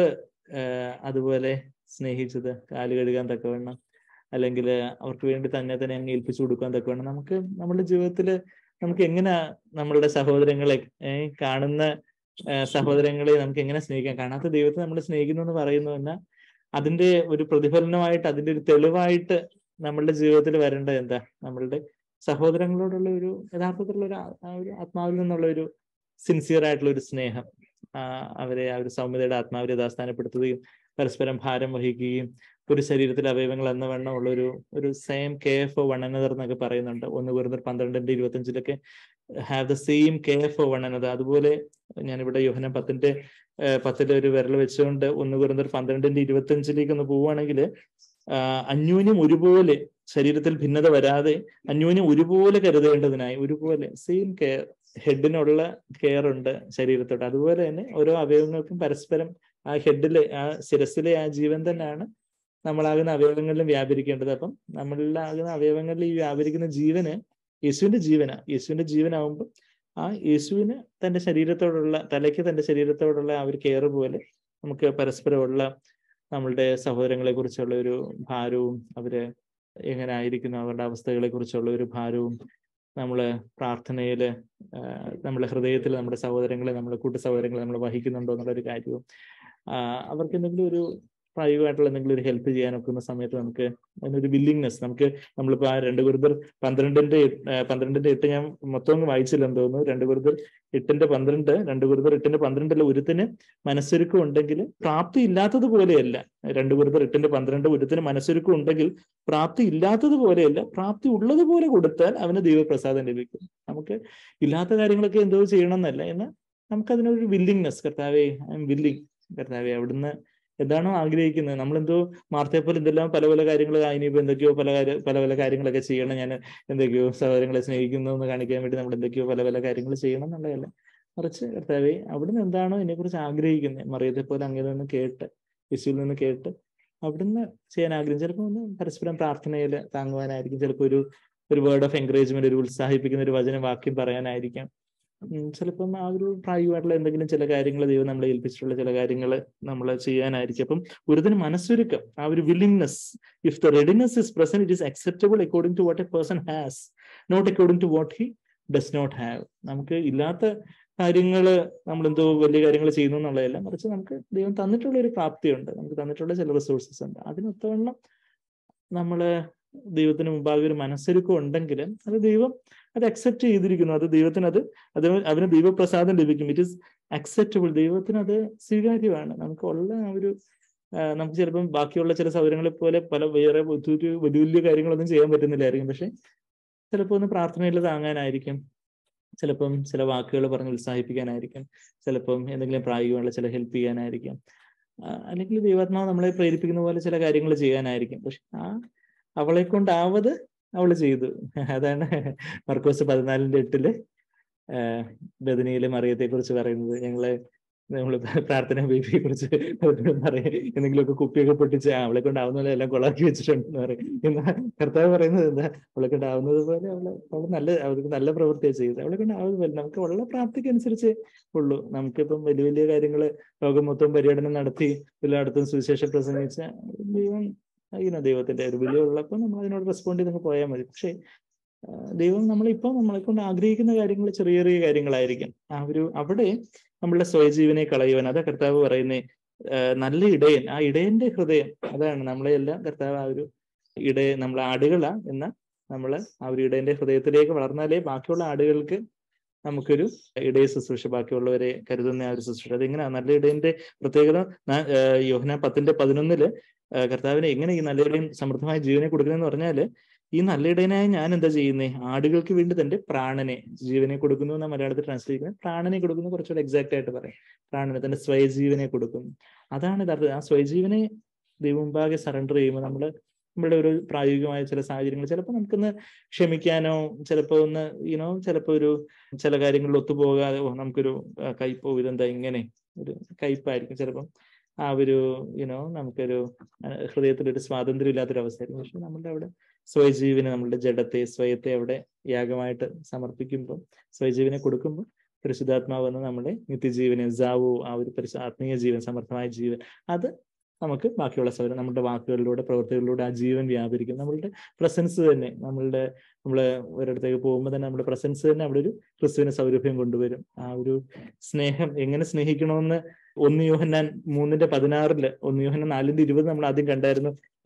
അതുപോലെ സ്നേഹിച്ചത് കാല് കഴുകാൻ തക്കവണ്ണം അല്ലെങ്കിൽ അവർക്ക് വേണ്ടി തന്നെ തന്നെ അങ്ങ് ഏൽപ്പിച്ചു കൊടുക്കാൻ തക്കവണ്ണം നമുക്ക് നമ്മുടെ ജീവിതത്തിൽ നമുക്ക് എങ്ങനെ നമ്മളുടെ സഹോദരങ്ങളെ കാണുന്ന സഹോദരങ്ങളെ നമുക്ക് എങ്ങനെ സ്നേഹിക്കാം കാണാത്ത ദൈവത്തെ നമ്മൾ സ്നേഹിക്കുന്നു എന്ന് പറയുന്നു എന്നാൽ അതിന്റെ ഒരു പ്രതിഫലനമായിട്ട് അതിന്റെ ഒരു തെളിവായിട്ട് നമ്മളുടെ ജീവിതത്തിൽ വരേണ്ടത് എന്താ നമ്മളുടെ സഹോദരങ്ങളോടുള്ള ഒരു യഥാർത്ഥത്തിലുള്ള ഒരു ആ- ആ ഒരു ആത്മാവിൽ നിന്നുള്ള ഒരു സിൻസിയർ ആയിട്ടുള്ള ഒരു സ്നേഹം ആ, അവരെ ആ ഒരു സൗമ്യതയുടെ ആത്മാവിനെ യഥാസ്ഥാനപ്പെടുത്തുകയും പരസ്പരം ഭാരം വഹിക്കുകയും ഒരു ശരീരത്തിലെ അവയവങ്ങൾ എന്ന വണ്ണം ഉള്ള ഒരു ഒരു same care for one another എന്നൊക്കെ പറയുന്നുണ്ട് ഒന്ന് കുറുന്നർ പന്ത്രണ്ടിന്റെ ഇരുപത്തഞ്ചിലൊക്കെ have the same care for one another അതുപോലെ ഞാനിവിടെ യോഹനം പത്തിന്റെ ഏഹ് പത്തിലെ ഒരു വിരൽ വെച്ചുകൊണ്ട് ഒന്ന് കുറുന്നർ പന്ത്രണ്ടിന്റെ ഇരുപത്തഞ്ചിലേക്ക് ഒന്ന് പോവുകയാണെങ്കിൽ അന്യോന്യം ഒരുപോലെ ശരീരത്തിൽ ഭിന്നത വരാതെ അന്യോന്യം ഒരുപോലെ കരുതേണ്ടതിനായി ഒരുപോലെ സെയിം കെയർ ഹെഡിനുള്ള കെയർ ഉണ്ട് ശരീരത്തോട് അതുപോലെ തന്നെ ഓരോ അവയവങ്ങൾക്കും പരസ്പരം ആ ഹെഡിലെ ആ ശിരസിലെ ആ ജീവൻ തന്നെയാണ് നമ്മളാകുന്ന അവയവങ്ങളിലും വ്യാപരിക്കേണ്ടത് അപ്പം നമ്മളിലാകുന്ന അവയവങ്ങളിൽ ഈ വ്യാപരിക്കുന്ന ജീവന് യേശുവിന്റെ ജീവനാ യേശുവിന്റെ ജീവനാവുമ്പോൾ ആ യേശുവിന് തന്റെ ശരീരത്തോടുള്ള തലയ്ക്ക് തന്റെ ശരീരത്തോടുള്ള ആ ഒരു കെയർ പോലെ നമുക്ക് പരസ്പരമുള്ള നമ്മളുടെ സഹോദരങ്ങളെ കുറിച്ചുള്ള ഒരു ഭാരവും അവര് എങ്ങനെ ആയിരിക്കുന്നു അവരുടെ അവസ്ഥകളെ കുറിച്ചുള്ള ഒരു ഭാരവും നമ്മള് പ്രാർത്ഥനയില് ആഹ് നമ്മുടെ ഹൃദയത്തിൽ നമ്മുടെ സഹോദരങ്ങളെ നമ്മുടെ കൂട്ടു സഹോദരങ്ങളെ നമ്മൾ വഹിക്കുന്നുണ്ടോ എന്നുള്ള ഒരു കാര്യവും ആഹ് അവർക്ക് എന്തെങ്കിലും ഒരു പ്രായോഗികമായിട്ടുള്ള എന്തെങ്കിലും ഒരു ഹെൽപ്പ് ചെയ്യാൻ ഒക്കുന്ന സമയത്ത് നമുക്ക് അതിനൊരു വില്ലിങ്നെസ് നമുക്ക് നമ്മളിപ്പോ ആ രണ്ട് ഗുരുതർ പന്ത്രണ്ടിന്റെ എട്ട്- ആഹ് പന്ത്രണ്ടിന്റെ എട്ട് ഞാൻ മൊത്തം ഒന്നും വായിച്ചില്ലെന്ന് തോന്നുന്നു രണ്ട് ഗുരുതർ എട്ടിന്റെ പന്ത്രണ്ട് രണ്ട് ഗുരുതർ എട്ടിന്റെ പന്ത്രണ്ടിലെ ഒരുത്തിന് മനസ്സൊരുക്കം ഉണ്ടെങ്കിൽ പ്രാപ്തി ഇല്ലാത്തത് പോലെയല്ല രണ്ട് ഗുരുതർ എട്ടിന്റെ പന്ത്രണ്ട് ഒരുത്തിന് മനസ്സൊരുക്കം ഉണ്ടെങ്കിൽ പ്രാപ്തി ഇല്ലാത്തത് പോലെയല്ല പ്രാപ്തി ഉള്ളതുപോലെ കൊടുത്താൽ അവന് ദൈവപ്രസാദം ലഭിക്കും നമുക്ക് ഇല്ലാത്ത കാര്യങ്ങളൊക്കെ എന്തോ ചെയ്യണം എന്നല്ല എന്നാൽ നമുക്ക് അതിനൊരു വില്ലിങ്നെസ് കർത്താവേ ഐ എം വില്ലിങ് കർത്താവേ അവിടുന്ന് എന്താണോ ആഗ്രഹിക്കുന്നത് നമ്മളെന്തോ മാർത്തയെപ്പോലെ എന്തെല്ലാം പല പല കാര്യങ്ങൾ ഇനിയിപ്പോ എന്തൊക്കെയോ പല കാര്യ പല പല കാര്യങ്ങളൊക്കെ ചെയ്യണം ഞാൻ എന്തൊക്കെയോ സഹോദരങ്ങളെ സ്നേഹിക്കുന്നു എന്ന് കാണിക്കാൻ വേണ്ടി നമ്മൾ എന്തൊക്കെയോ പല പല കാര്യങ്ങൾ ചെയ്യണം എന്നുള്ളതല്ല മറിച്ച് കർത്താവേ അവിടുന്ന് എന്താണോ ഇതിനെക്കുറിച്ച് ആഗ്രഹിക്കുന്നത് മറിയത്തെ പോലെ അങ്ങനെ നിന്ന് കേട്ട് യേശുവിൽ നിന്ന് കേട്ട് അവിടുന്ന് ചെയ്യാൻ ആഗ്രഹം ചിലപ്പോൾ ഒന്ന് പരസ്പരം പ്രാർത്ഥനയിൽ താങ്ങുവാനായിരിക്കും ചിലപ്പോൾ ഒരു ഒരു വേർഡ് ഓഫ് എൻകറേജ്മെന്റ് ഒരു ഉത്സാഹിപ്പിക്കുന്ന ഒരു വചന വാക്യം പറയാനായിരിക്കാം ഉം ചിലപ്പം ആ ഒരു പ്രായോഗികമായിട്ടുള്ള എന്തെങ്കിലും ചില കാര്യങ്ങൾ ദൈവം നമ്മളെ ഏൽപ്പിച്ചിട്ടുള്ള ചില കാര്യങ്ങൾ നമ്മൾ ചെയ്യാനായിരിക്കും അപ്പം ഒരുതിന് മനസ്സൊരുക്കം ആ ഒരു willingness if the readiness is present it is acceptable according to what a person has not according to what he does not have നമുക്ക് ഇല്ലാത്ത കാര്യങ്ങൾ നമ്മൾ എന്തോ വലിയ കാര്യങ്ങൾ ചെയ്യുന്നു എന്നുള്ളതല്ല മറിച്ച് നമുക്ക് ദൈവം തന്നിട്ടുള്ള ഒരു പ്രാപ്തിയുണ്ട് നമുക്ക് തന്നിട്ടുള്ള ചില റിസോഴ്സസ് ഉണ്ട് അതിനൊത്തവണ്ണം നമ്മള് ദൈവത്തിന് മുമ്പാകെ ഒരു മനസ്സൊരുക്കം ഉണ്ടെങ്കിൽ അത് ദൈവം അത് അക്സെപ്റ്റ് ചെയ്തിരിക്കുന്നു അത് ദൈവത്തിന് അത് അത് അവന് ദൈവപ്രസാദം ലഭിക്കും ഇറ്റ് ഇസ് അക്സെപ്റ്റബിൾ ദൈവത്തിന് അത് സ്വീകാര്യമാണ് നമുക്ക് ഉള്ള ആ ഒരു ആ, നമുക്ക് ചിലപ്പം ബാക്കിയുള്ള ചില സൗകര്യങ്ങളെ പോലെ പല വേറെ വലിയ വലിയ വലിയ കാര്യങ്ങളൊന്നും ചെയ്യാൻ പറ്റുന്നില്ലായിരിക്കും പക്ഷെ ചിലപ്പോൾ ഒന്ന് പ്രാർത്ഥനയിൽ താങ്ങാനായിരിക്കും ചിലപ്പം ചില വാക്കുകൾ പറഞ്ഞ് ഉത്സാഹിപ്പിക്കാനായിരിക്കും ചിലപ്പം എന്തെങ്കിലും പ്രായോഗികമുള്ള ചില ഹെൽപ്പ് ചെയ്യാനായിരിക്കും ആ, അല്ലെങ്കിൽ ദൈവാത്മാവ് നമ്മളെ പ്രേരിപ്പിക്കുന്ന പോലെ ചില കാര്യങ്ങൾ ചെയ്യാനായിരിക്കും പക്ഷെ ആ അവളെ കൊണ്ടാവത് അവള് ചെയ്തു അതാണ് മർക്കോസ് പതിനാലിന്റെ എട്ടില് ആഹ് ബദനിയിലെ മറിയത്തെ കുറിച്ച് പറയുന്നത് ഞങ്ങള് നമ്മൾ പ്രാർത്ഥന ബേബിയെ കുറിച്ച് പറയും എന്തെങ്കിലുമൊക്കെ കുപ്പിയൊക്കെ പൊട്ടിച്ച് "ആ, അവളെ കൊണ്ടാവുന്ന പോലെ എല്ലാം കൊളാക്കി വെച്ചിട്ടുണ്ടെന്ന് പറയും എന്നാ കർത്താവ് പറയുന്നത് എന്താ അവളെ കൊണ്ടാവുന്നത് പോലെ അവള് അവള് നല്ല അവൾക്ക് നല്ല പ്രവൃത്തിയാണ് ചെയ്തത് അവളെ കൊണ്ടാവുന്നത് പോലെ നമുക്ക് ഉള്ള പ്രാപ്തിക്ക് അനുസരിച്ച് ഉള്ളൂ നമുക്കിപ്പം വലിയ വലിയ കാര്യങ്ങള് ലോകം മൊത്തം പര്യടനം നടത്തി എല്ലായിടത്തും സുവിശേഷം പ്രസംഗിച്ച ദൈവം ഇങ്ങനെ ദൈവത്തിന്റെ ഒരു വില ഉള്ളപ്പോൾ നമ്മൾ അതിനോട് റെസ്പോണ്ട് ചെയ്ത് പോയാൽ മതി പക്ഷേ ആ, ദൈവം നമ്മളിപ്പോൾ നമ്മളെ കൊണ്ട് ആഗ്രഹിക്കുന്ന കാര്യങ്ങൾ ചെറിയ ചെറിയ കാര്യങ്ങളായിരിക്കും ആ ഒരു അവിടെ നമ്മളുടെ സ്വയജീവനെ കളയുവാൻ അതാ കർത്താവ് പറയുന്നേ ആ, നല്ല ഇടയൻ ആ ഇടയന്റെ ഹൃദയം അതാണ് നമ്മളെ എല്ലാം കർത്താവ് ആ ഒരു ഇടയ നമ്മളെ ആടുകളാ എന്ന നമ്മള് ആ ഒരു ഇടയന്റെ ഹൃദയത്തിലേക്ക് വളർന്നാലേ ബാക്കിയുള്ള ആടുകൾക്ക് നമുക്കൊരു ഇടയ ശുശ്രൂഷ ബാക്കിയുള്ളവരെ കരുതുന്ന ആ ഒരു ശുശ്രൂഷ അതെങ്ങനെയാ നല്ല ഇടയന്റെ പ്രത്യേകത ന- ആ, യോഹന പത്തിന്റെ പതിനൊന്നില് ആ, കർത്താവിന് എങ്ങനെ ഈ നല്ല ഇടയൻ സമൃദ്ധമായ ജീവനെ കൊടുക്കുന്നതെന്ന് പറഞ്ഞാല് ഈ നല്ല ഇടയനായ ഞാൻ എന്താ ചെയ്യുന്നേ ആടുകൾക്ക് വേണ്ടി തന്റെ പ്രാണനെ ജീവനെ കൊടുക്കുന്നു എന്ന മലയാളത്തിൽ ട്രാൻസ്ലേറ്റ് ചെയ്യുന്നത് പ്രാണനെ കൊടുക്കുന്നു കുറച്ചുകൂടെ എക്സാക്ട് ആയിട്ട് പറയാം പ്രാണനെ തന്റെ സ്വയജീവനെ കൊടുക്കുന്നു അതാണ് യഥാർത്ഥ ആ സ്വയജീവനെ ദൈവമുമ്പാകെ സറണ്ടർ ചെയ്യുമ്പോൾ നമ്മള് നമ്മളുടെ ഒരു പ്രായോഗികമായ ചില സാഹചര്യങ്ങൾ ചിലപ്പോൾ നമുക്കൊന്ന് ക്ഷമിക്കാനോ ചിലപ്പോൾ ഒന്ന് യുനോ ചിലപ്പോൾ ഒരു ചില കാര്യങ്ങളിൽ ഒത്തുപോകാതെ ഓ നമുക്കൊരു ആ, കയ്പോ ഇതെന്താ ഇങ്ങനെ ഒരു കയ്പായിരിക്കും ചിലപ്പം ആ ഒരു യുനോ നമുക്കൊരു ആ, ഹൃദയത്തിലൊരു സ്വാതന്ത്ര്യം ഇല്ലാത്തൊരു അവസ്ഥയായിരിക്കും പക്ഷെ നമ്മളുടെ അവിടെ സ്വയജീവനെ നമ്മളുടെ ജഡത്തെ സ്വയത്തെ അവിടെ യാഗമായിട്ട് സമർപ്പിക്കുമ്പോൾ സ്വയജീവനെ കൊടുക്കുമ്പോൾ പരിശുദ്ധാത്മാവ് വന്ന് നമ്മുടെ നിത്യജീവനെ ജാവു ആ ഒരു പരിശു ആത്മീയ ജീവൻ സമർത്ഥമായ ജീവൻ അത് നമുക്ക് ബാക്കിയുള്ള സൗകര്യം നമ്മുടെ വാക്കുകളിലൂടെ പ്രവൃത്തികളിലൂടെ ആ ജീവൻ വ്യാപരിക്കും നമ്മളുടെ പ്രസൻസ് തന്നെ നമ്മളുടെ നമ്മള് ഒരിടത്തേക്ക് പോകുമ്പോൾ തന്നെ നമ്മുടെ പ്രസൻസ് തന്നെ അവിടെ ഒരു ക്രിസ്തുവിന് സൗരഭ്യം കൊണ്ടുവരും ആ ഒരു സ്നേഹം എങ്ങനെ സ്നേഹിക്കണമെന്ന് ഒന്ന് യോഹന്നാൻ മൂന്നിന്റെ പതിനാറില് ഒന്ന് യോഹന്നാൻ നാലിന്റെ ഇരുപത് നമ്മൾ ആദ്യം കണ്ടായിരുന്നു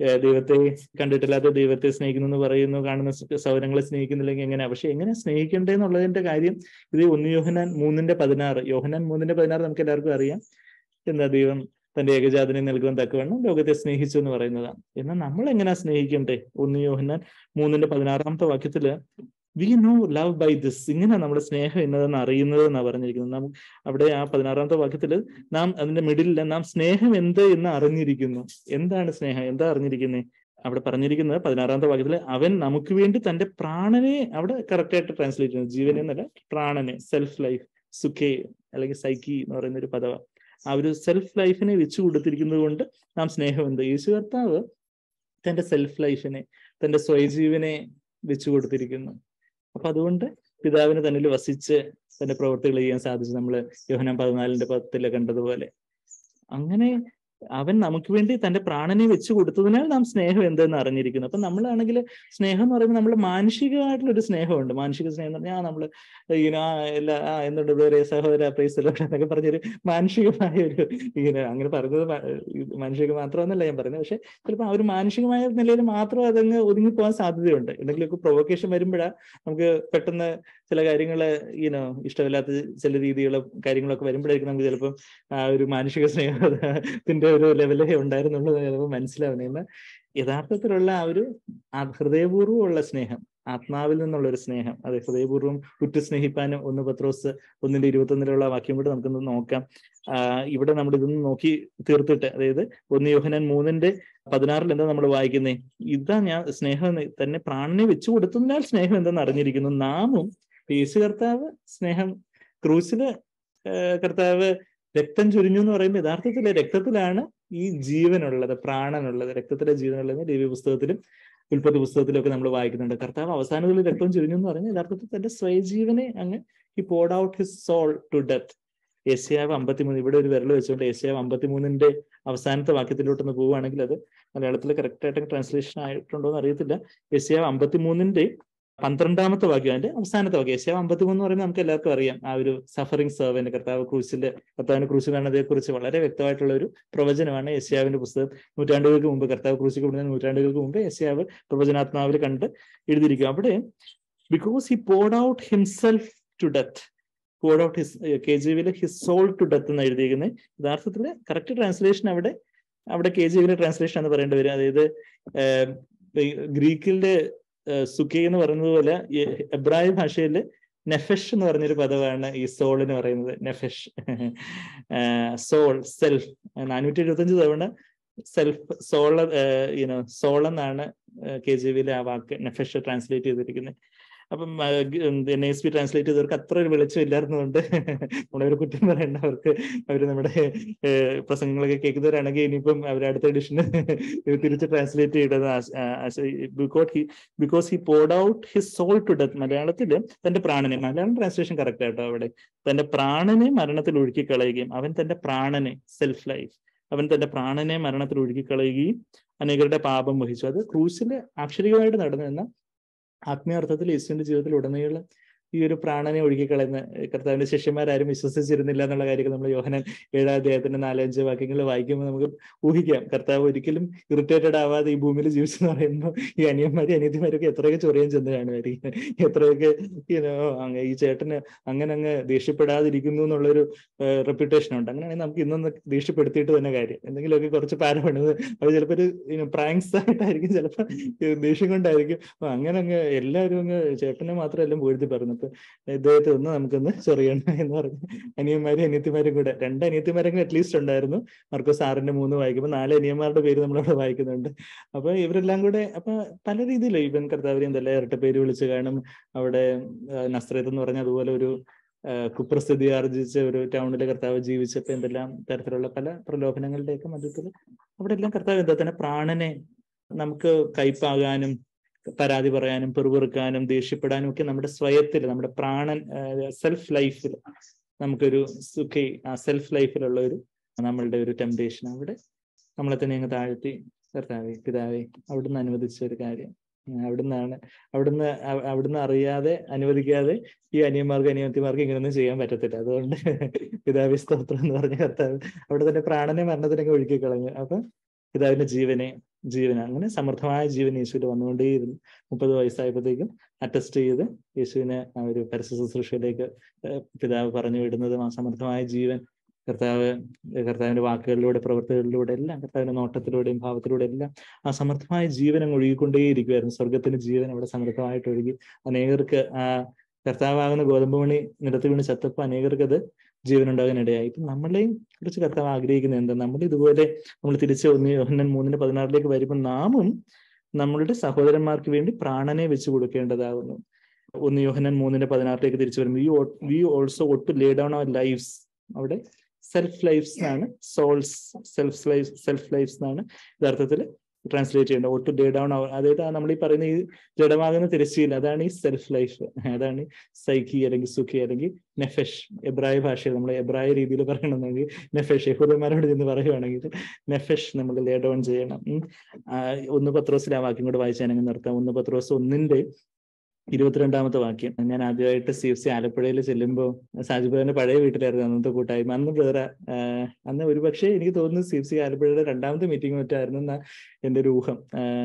ഏഹ് ദൈവത്തെ കണ്ടിട്ടില്ലാത്ത ദൈവത്തെ സ്നേഹിക്കുന്നു എന്ന് പറയുന്നു കാണുന്ന സൗരങ്ങളെ സ്നേഹിക്കുന്നില്ലെങ്കിൽ എങ്ങനെയാ പക്ഷെ എങ്ങനെ സ്നേഹിക്കണ്ടേ എന്നുള്ളതിന്റെ കാര്യം ഇത് ഒന്ന് യോഹനാൻ മൂന്നിന്റെ പതിനാറ് യോഹനാൻ മൂന്നിന്റെ പതിനാറ് നമുക്ക് എല്ലാവർക്കും അറിയാം എന്താ ദൈവം തന്റെ ഏകജാതനെ നൽകുവാൻ തക്കവണ്ണം ലോകത്തെ സ്നേഹിച്ചു എന്ന് പറയുന്നതാണ് എന്നാൽ നമ്മൾ എങ്ങനെയാ സ്നേഹിക്കണ്ടേ ഒന്ന് യോഹന്നാൻ മൂന്നിന്റെ പതിനാറാമത്തെ വാക്യത്തില് we know love by this ഇങ്ങനെ നമ്മുടെ സ്നേഹം എന്നതെന്ന് അറിയുന്നത് എന്നാണ് പറഞ്ഞിരിക്കുന്നത് നാം അവിടെ ആ പതിനാറാമത്തെ വാക്യത്തിൽ നാം അതിന്റെ മിഡിലില് നാം സ്നേഹം എന്ത് എന്ന് അറിഞ്ഞിരിക്കുന്നു എന്താണ് സ്നേഹം എന്താ അറിഞ്ഞിരിക്കുന്നത് അവിടെ പറഞ്ഞിരിക്കുന്നത് പതിനാറാമത്തെ വാക്യത്തിൽ അവൻ നമുക്ക് വേണ്ടി തന്റെ പ്രാണനെ അവിടെ കറക്റ്റ് ആയിട്ട് ട്രാൻസ്ലേറ്റ് ചെയ്യുന്നു ജീവനെ എന്നല്ല പ്രാണനെ സെൽഫ് ലൈഫ് സുഖേ അല്ലെങ്കിൽ സൈക്കി എന്ന് പറയുന്ന ഒരു പദവ ആ ഒരു സെൽഫ് ലൈഫിനെ വെച്ചു കൊടുത്തിരിക്കുന്നത് കൊണ്ട് നാം സ്നേഹം എന്ത് യേശു കർത്താവ് തന്റെ സെൽഫ് ലൈഫിനെ തന്റെ സ്വയജീവനെ വെച്ചു കൊടുത്തിരിക്കുന്നു അപ്പൊ അതുകൊണ്ട് പിതാവിന് തന്നിൽ വസിച്ച് തന്റെ പ്രവൃത്തികൾ ചെയ്യാൻ സാധിച്ചു നമ്മൾ യോഹനാൻ പതിനാലിന്റെ പത്തില് കണ്ടതുപോലെ അങ്ങനെ അവൻ നമുക്ക് വേണ്ടി തന്റെ പ്രാണനെ വെച്ച് കൊടുത്തതിനാൽ നാം സ്നേഹം എന്തെന്ന് അറിഞ്ഞിരിക്കുന്നു അപ്പൊ നമ്മളാണെങ്കിൽ സ്നേഹം എന്ന് പറയുമ്പോൾ നമ്മൾ മാനുഷികമായിട്ടുള്ള ഒരു സ്നേഹമുണ്ട് മാനുഷിക സ്നേഹം എന്ന് പറഞ്ഞാൽ നമ്മള് ഇങ്ങനെ ആ എല്ലാ ആ എന്തുണ്ട് വേറെ സഹോദര പ്രൈസലോ എന്നൊക്കെ പറഞ്ഞൊരു മാനുഷികമായ ഒരു ഇങ്ങനെ അങ്ങനെ പറയുന്നത് മാനുഷിക മാത്രമെന്നല്ല ഞാൻ പറയുന്നത് പക്ഷെ ചിലപ്പോൾ ആ ഒരു മാനുഷികമായ നിലയിൽ മാത്രം അതങ്ങ് ഒതുങ്ങി പോകാൻ സാധ്യതയുണ്ട് എന്തെങ്കിലുമൊക്കെ പ്രൊവക്കേഷൻ വരുമ്പോഴാണ് നമുക്ക് പെട്ടെന്ന് ചില കാര്യങ്ങള് ഈനോ ഇഷ്ടമില്ലാത്ത ചില രീതികളും കാര്യങ്ങളൊക്കെ വരുമ്പോഴായിരിക്കും നമുക്ക് ചിലപ്പം ആ ഒരു മാനുഷിക സ്നേഹത്തിന്റെ ഒരു ലെവലേ ഉണ്ടായിരുന്നുള്ളത് ചിലപ്പോൾ മനസ്സിലാവുന്നത് എന്നാൽ യഥാർത്ഥത്തിലുള്ള ആ ഒരു ഹൃദയപൂർവ്വമുള്ള സ്നേഹം ആത്മാവിൽ നിന്നുള്ള ഒരു സ്നേഹം അത് ഹൃദയപൂർവ്വം ഉറ്റു സ്നേഹിപ്പാനും ഒന്ന് പത്രോസ് ഒന്നിന്റെ ഇരുപത്തൊന്നിലുള്ള വാക്യം കൂടെ നമുക്കൊന്ന് നോക്കാം ആ ഇവിടെ നമ്മൾ ഇതൊന്ന് നോക്കി തീർത്തിട്ട് അതായത് ഒന്ന് യോഹനാൻ മൂന്നിന്റെ പതിനാറിൽ എന്താ നമ്മൾ വായിക്കുന്നേ ഇതാ ഞാൻ സ്നേഹം തന്നെ പ്രാണനെ വെച്ചു കൊടുത്തതിനാൽ സ്നേഹം എന്തെന്ന് അറിഞ്ഞിരിക്കുന്നു നാമും യേശു കർത്താവ് സ്നേഹം ക്രൂസില് കർത്താവ് രക്തം ചുരിഞ്ഞു എന്ന് പറയുമ്പോൾ യഥാർത്ഥത്തിലെ രക്തത്തിലാണ് ഈ ജീവനുള്ളത് പ്രാണനുള്ളത് രക്തത്തിലെ ജീവനുള്ളത് ദേവി പുസ്തകത്തിലും ഉൽപ്പത്തി പുസ്തകത്തിലൊക്കെ നമ്മൾ വായിക്കുന്നുണ്ട് കർത്താവ് അവസാനത്തിൽ രക്തം ചുരിഞ്ഞു എന്ന് പറഞ്ഞാൽ യഥാർത്ഥത്തിൽ തന്റെ സ്വയജീവനെ അങ്ങ് he poured out his soul to death ഏഷ്യാവ് അമ്പത്തിമൂന്ന് ഇവിടെ ഒരു വിരൽ വെച്ചുകൊണ്ട് ഏഷ്യാവ് അമ്പത്തിമൂന്നിന്റെ അവസാനത്തെ വാക്യത്തിലോട്ടൊന്ന് പോവുകയാണെങ്കിൽ അത് മലയാളത്തിൽ കറക്റ്റ് ആയിട്ട് ട്രാൻസ്ലേഷൻ ആയിട്ടുണ്ടോ എന്ന് അറിയത്തില്ല ഏഷ്യാവ് അമ്പത്തിമൂന്നിന്റെ പന്ത്രണ്ടാമത്തെ വാക്യം അതിന്റെ അവസാനത്തെ വാക്യം ഏഷ്യാവ് അമ്പത്തിമൂന്ന് എന്ന് പറയുമ്പോൾ നമുക്ക് എല്ലാവർക്കും അറിയാം ആ ഒരു സഫറിംഗ് സെർവന്റ് കർത്താവ് ക്രൂശിന്റെ കർത്താവിന്റെ ക്രൂശ് കാണുന്നതിനെ കുറിച്ച് വളരെ വ്യക്തമായിട്ടുള്ള ഒരു പ്രവചനമാണ് ഏഷ്യാവിന്റെ പുസ്തകം നൂറ്റാണ്ടുകൾക്ക് മുമ്പ് കർത്താവ് ക്രൂശിക്കപ്പെടുന്ന നൂറ്റാണ്ടുകൾക്ക് മുമ്പ് ഏഷ്യാവ് പ്രവചനാത്മാവിൽ കണ്ട് എഴുതിയിരിക്കും അവിടെ because he poured out himself to death poured out his K G വിയിലെ ഹിസ് സോൾ ടു ഡെത്ത് എന്ന് എഴുതിയിരിക്കുന്നത് യഥാർത്ഥത്തിൽ കറക്റ്റ് ട്രാൻസ്ലേഷൻ അവിടെ അവിടെ കെ ജി വിയിലെ ട്രാൻസ്ലേഷൻ എന്ന് പറയേണ്ടി വരും അതായത് ഗ്രീക്കിന്റെ സുഖി എന്ന് പറയുന്നത് പോലെ എബ്രായ ഭാഷയിൽ നെഫെഷ് എന്ന് പറഞ്ഞൊരു പദമാണ് ഈ സോൾ എന്ന് പറയുന്നത് നെഫെഷ് സോൾ സെൽഫ് നാനൂറ്റി എഴുപത്തഞ്ച് തവണ സെൽഫ് സോൾ യുനോ സോൾ എന്നാണ് കെ ജി വിയിലെ ആ വാക്ക് നെഫെഷ് ട്രാൻസ്ലേറ്റ് ചെയ്തിരിക്കുന്നത് അപ്പം എൻ എസ് പി ട്രാൻസ്ലേറ്റ് ചെയ്തവർക്ക് അത്ര ഒരു വെളിച്ചം ഇല്ലായിരുന്നുകൊണ്ട് നമ്മളൊരു കുറ്റം പറയേണ്ട അവർക്ക് അവർ നമ്മുടെ പ്രസംഗങ്ങളൊക്കെ കേൾക്കുന്നവരാണെങ്കിൽ ഇനിയിപ്പം അവർ അടുത്ത എഡിഷന് തിരിച്ച് ട്രാൻസ്ലേറ്റ് ചെയ്തത് because he because he poured out his soul to death മലയാളത്തിൽ തന്റെ പ്രാണനെ മലയാളം ട്രാൻസ്ലേഷൻ കറക്റ്റ് ആയിട്ടോ അവിടെ തന്റെ പ്രാണനെ മരണത്തിൽ ഒഴുക്കി കളയുകയും അവൻ തന്റെ പ്രാണനെ സെൽഫ് ലൈഫ് അവൻ തന്റെ പ്രാണനെ മരണത്തിൽ ഒഴുക്കി കളയുകയും അനേകരുടെ പാപം വഹിച്ചു അത് ക്രൂസിൽ ആക്ഷരികമായിട്ട് നടന്നു എന്ന ആത്മീയാർത്ഥത്തിൽ യേശുവിന്റെ ജീവിതത്തിൽ ഉടനീളം ഈ ഒരു പ്രാണനെ ഒഴുകിക്കളയുന്ന കർത്താവിന്റെ ശിഷ്യന്മാരാരും വിശ്വസിച്ചിരുന്നില്ല എന്നുള്ള കാര്യമൊക്കെ നമ്മൾ യോഹനൻ ഏഴാം അദ്ദേഹത്തിന്റെ നാലഞ്ച് വാക്യങ്ങൾ വായിക്കുമ്പോൾ നമുക്ക് ഊഹിക്കാം കർത്താവ് ഒരിക്കലും ഇറിറ്റേറ്റഡ് ആവാതെ ഈ ഭൂമിയിൽ ജീവിച്ചെന്ന് പറയുമ്പോൾ ഈ അനിയന്മാരും അനിയത്തിമാരൊക്കെ എത്രയൊക്കെ ചൊറിയാൻ ചെന്ന് കാണുമായിരിക്കും എത്രയൊക്കെ അങ്ങ് ഈ ചേട്ടന് അങ്ങനെ അങ്ങ് ദേഷ്യപ്പെടാതിരിക്കുന്നു എന്നുള്ളൊരു റെപ്യൂട്ടേഷൻ ഉണ്ട് അങ്ങനെയാണെങ്കിൽ നമുക്ക് ഇന്നൊന്ന് ദേഷ്യപ്പെടുത്തിയിട്ട് തന്നെ കാര്യം എന്തെങ്കിലുമൊക്കെ കുറച്ച് പാര പണിത് അത് ചിലപ്പോൾ ഒരു പ്രാങ്ക്സ് ആയിട്ടായിരിക്കും ചിലപ്പോൾ ദേഷ്യം കൊണ്ടായിരിക്കും അങ്ങനെ അങ്ങ് എല്ലാവരും അങ്ങ് ചേട്ടനെ മാത്രമല്ല പുകഴ്ത്തി പറഞ്ഞു അപ്പൊ ഇദ്ദേഹത്തെ ഒന്ന് നമുക്കൊന്ന് ചൊറിയണം എന്ന് പറഞ്ഞു അനിയന്മാരും അനിയത്തിമാരും കൂടെ രണ്ട് അനിയത്തിമാരെങ്കിലും അറ്റ്ലീസ്റ്റ് ഉണ്ടായിരുന്നു മർക്കോസ് ആറിന്റെ മൂന്ന് വായിക്കുമ്പോൾ നാല് അനിയന്മാരുടെ പേര് നമ്മളവിടെ വായിക്കുന്നുണ്ട് അപ്പൊ ഇവരെല്ലാം കൂടെ അപ്പൊ പല രീതിയിൽ ഇവൻ കർത്താവിനെ എന്തെല്ലാം ഇരട്ട പേര് വിളിച്ച് കാണും അവിടെ നസ്രത്ത് എന്ന് പറഞ്ഞ അതുപോലെ ഒരു കുപ്രസിദ്ധി ആർജിച്ച ഒരു ടൗണിലെ കർത്താവ് ജീവിച്ചപ്പോ എന്തെല്ലാം തരത്തിലുള്ള പല പ്രലോഭനങ്ങളുടെയൊക്കെ മധ്യത്തിൽ അവിടെ എല്ലാം കർത്താവ് എന്താ തന്നെ പ്രാണനെ നമുക്ക് കയ്പാകാനും പരാതി പറയാനും പെറുപെറുക്കാനും ദേഷ്യപ്പെടാനും ഒക്കെ നമ്മുടെ സ്വയത്തിൽ നമ്മുടെ പ്രാണൻ സെൽഫ് ലൈഫിൽ നമുക്കൊരു സുഖി ആ സെൽഫ് ലൈഫിലുള്ള ഒരു നമ്മളുടെ ഒരു ടെംപ്ടേഷൻ അവിടെ നമ്മളെ തന്നെ അങ്ങ് താഴ്ത്തി കർത്താവെ പിതാവെ അവിടുന്ന് അനുവദിച്ച ഒരു കാര്യം അവിടുന്നാണ് അവിടുന്ന് അവിടുന്ന് അറിയാതെ അനുവദിക്കാതെ ഈ അനിയന്മാർക്ക് അനിയത്തിമാർക്ക് ഇങ്ങനെയൊന്നും ചെയ്യാൻ പറ്റത്തില്ല അതുകൊണ്ട് പിതാവി സ്തോത്രം എന്ന് പറഞ്ഞ കർത്താവ് അവിടെ തന്നെ പ്രാണനെ മരണത്തിനൊക്കെ ഒഴുക്കി കളഞ്ഞു അപ്പൊ പിതാവിന്റെ ജീവനെ ജീവൻ അങ്ങനെ സമൃദ്ധമായ ജീവൻ യേശുവിൽ വന്നുകൊണ്ടേയിരുന്നു മുപ്പത് വയസ്സായപ്പോഴത്തേക്കും അറ്റസ്റ്റ് ചെയ്ത് യേശുവിനെ ആ ഒരു പരസ്യ ശുശ്രൂഷയിലേക്ക് പിതാവ് പറഞ്ഞു വിടുന്നതും ആ സമൃദ്ധമായ ജീവൻ കർത്താവ് കർത്താവിന്റെ വാക്കുകളിലൂടെ പ്രവൃത്തികളിലൂടെ എല്ലാം കർത്താവിന്റെ നോട്ടത്തിലൂടെയും ഭാവത്തിലൂടെ എല്ലാം ആ സമൃദ്ധമായ ജീവൻ അങ്ങ് ഒഴുകിക്കൊണ്ടേയിരിക്കുമായിരുന്നു സ്വർഗത്തിന്റെ ജീവൻ അവിടെ സമൃദ്ധമായിട്ട് ഒഴുകി അനേകർക്ക് ആ കർത്താവാകുന്ന ഗോതമ്പ് മണി നിരത്തി വീണ് ചത്തപ്പോൾ അനേകർക്ക് അത് ജീവൻ ഉണ്ടാകാൻ ഇടയായി ഇപ്പം നമ്മളെയും കുറിച്ച് കർത്താവ് ആഗ്രഹിക്കുന്നത് എന്താ നമ്മൾ ഇതുപോലെ നമ്മൾ തിരിച്ച് ഒന്ന് യോഹന്നൻ മൂന്നിന് പതിനാറിലേക്ക് വരുമ്പോൾ നാമും നമ്മളുടെ സഹോദരന്മാർക്ക് വേണ്ടി പ്രാണനെ വെച്ച് കൊടുക്കേണ്ടതാകുന്നു ഒന്ന് യോഹന്നൻ മൂന്നിന്റെ പതിനാറിലേക്ക് തിരിച്ചു വരുമ്പോൾ we we also ought to lay down our lives അവിടെ സെൽഫ് ലൈഫ്സ് എന്നാണ് souls self life self lives എന്നാണ് യഥാർത്ഥത്തിൽ ട്രാൻസ്ലേറ്റ് ചെയ്യേണ്ടത് ഒട്ട് ലേ ഡൗൺ അതായത് നമ്മൾ ഈ പറയുന്ന ഈ ജഡമാകുന്ന തിരശ്ശീല അതാണ് ഈ സെൽഫ് ലൈഫ് അതാണ് സൈക്കി അല്ലെങ്കിൽ സുഖി അല്ലെങ്കിൽ നെഫെഷ് എബ്രായ ഭാഷയിൽ നമ്മൾ എബ്രായ രീതിയിൽ പറയണമെങ്കിൽ നെഫെഷ് യഹൂദന്മാരോട് ചെന്ന് പറയുവാണെങ്കിൽ നെഫെഷ് നമ്മൾ ലേ ഡൗൺ ചെയ്യണം ഒന്ന് പത്രോസിൽ ആ വാക്യം കൂടെ വായിച്ചാണെങ്കിൽ നിർത്താം ഒന്ന് പത്രോസ് ഒന്നിന്റെ ഇരുപത്തിരണ്ടാമത്തെ വാക്യം ഞാൻ ആദ്യമായിട്ട് സി എഫ് സി ആലപ്പുഴയിൽ ചെല്ലുമ്പോൾ സാജിബുദാന്റെ പഴയ വീട്ടിലായിരുന്നു അന്നത്തെ കൂട്ടായ്മ അന്ന് ബ്രദർ അന്ന് ഒരുപക്ഷെ എനിക്ക് തോന്നുന്നു സി എഫ് സി ആലപ്പുഴയുടെ രണ്ടാമത്തെ മീറ്റിംഗ് മറ്റായിരുന്നു എന്നാ എന്റെ ഒരു ഊഹം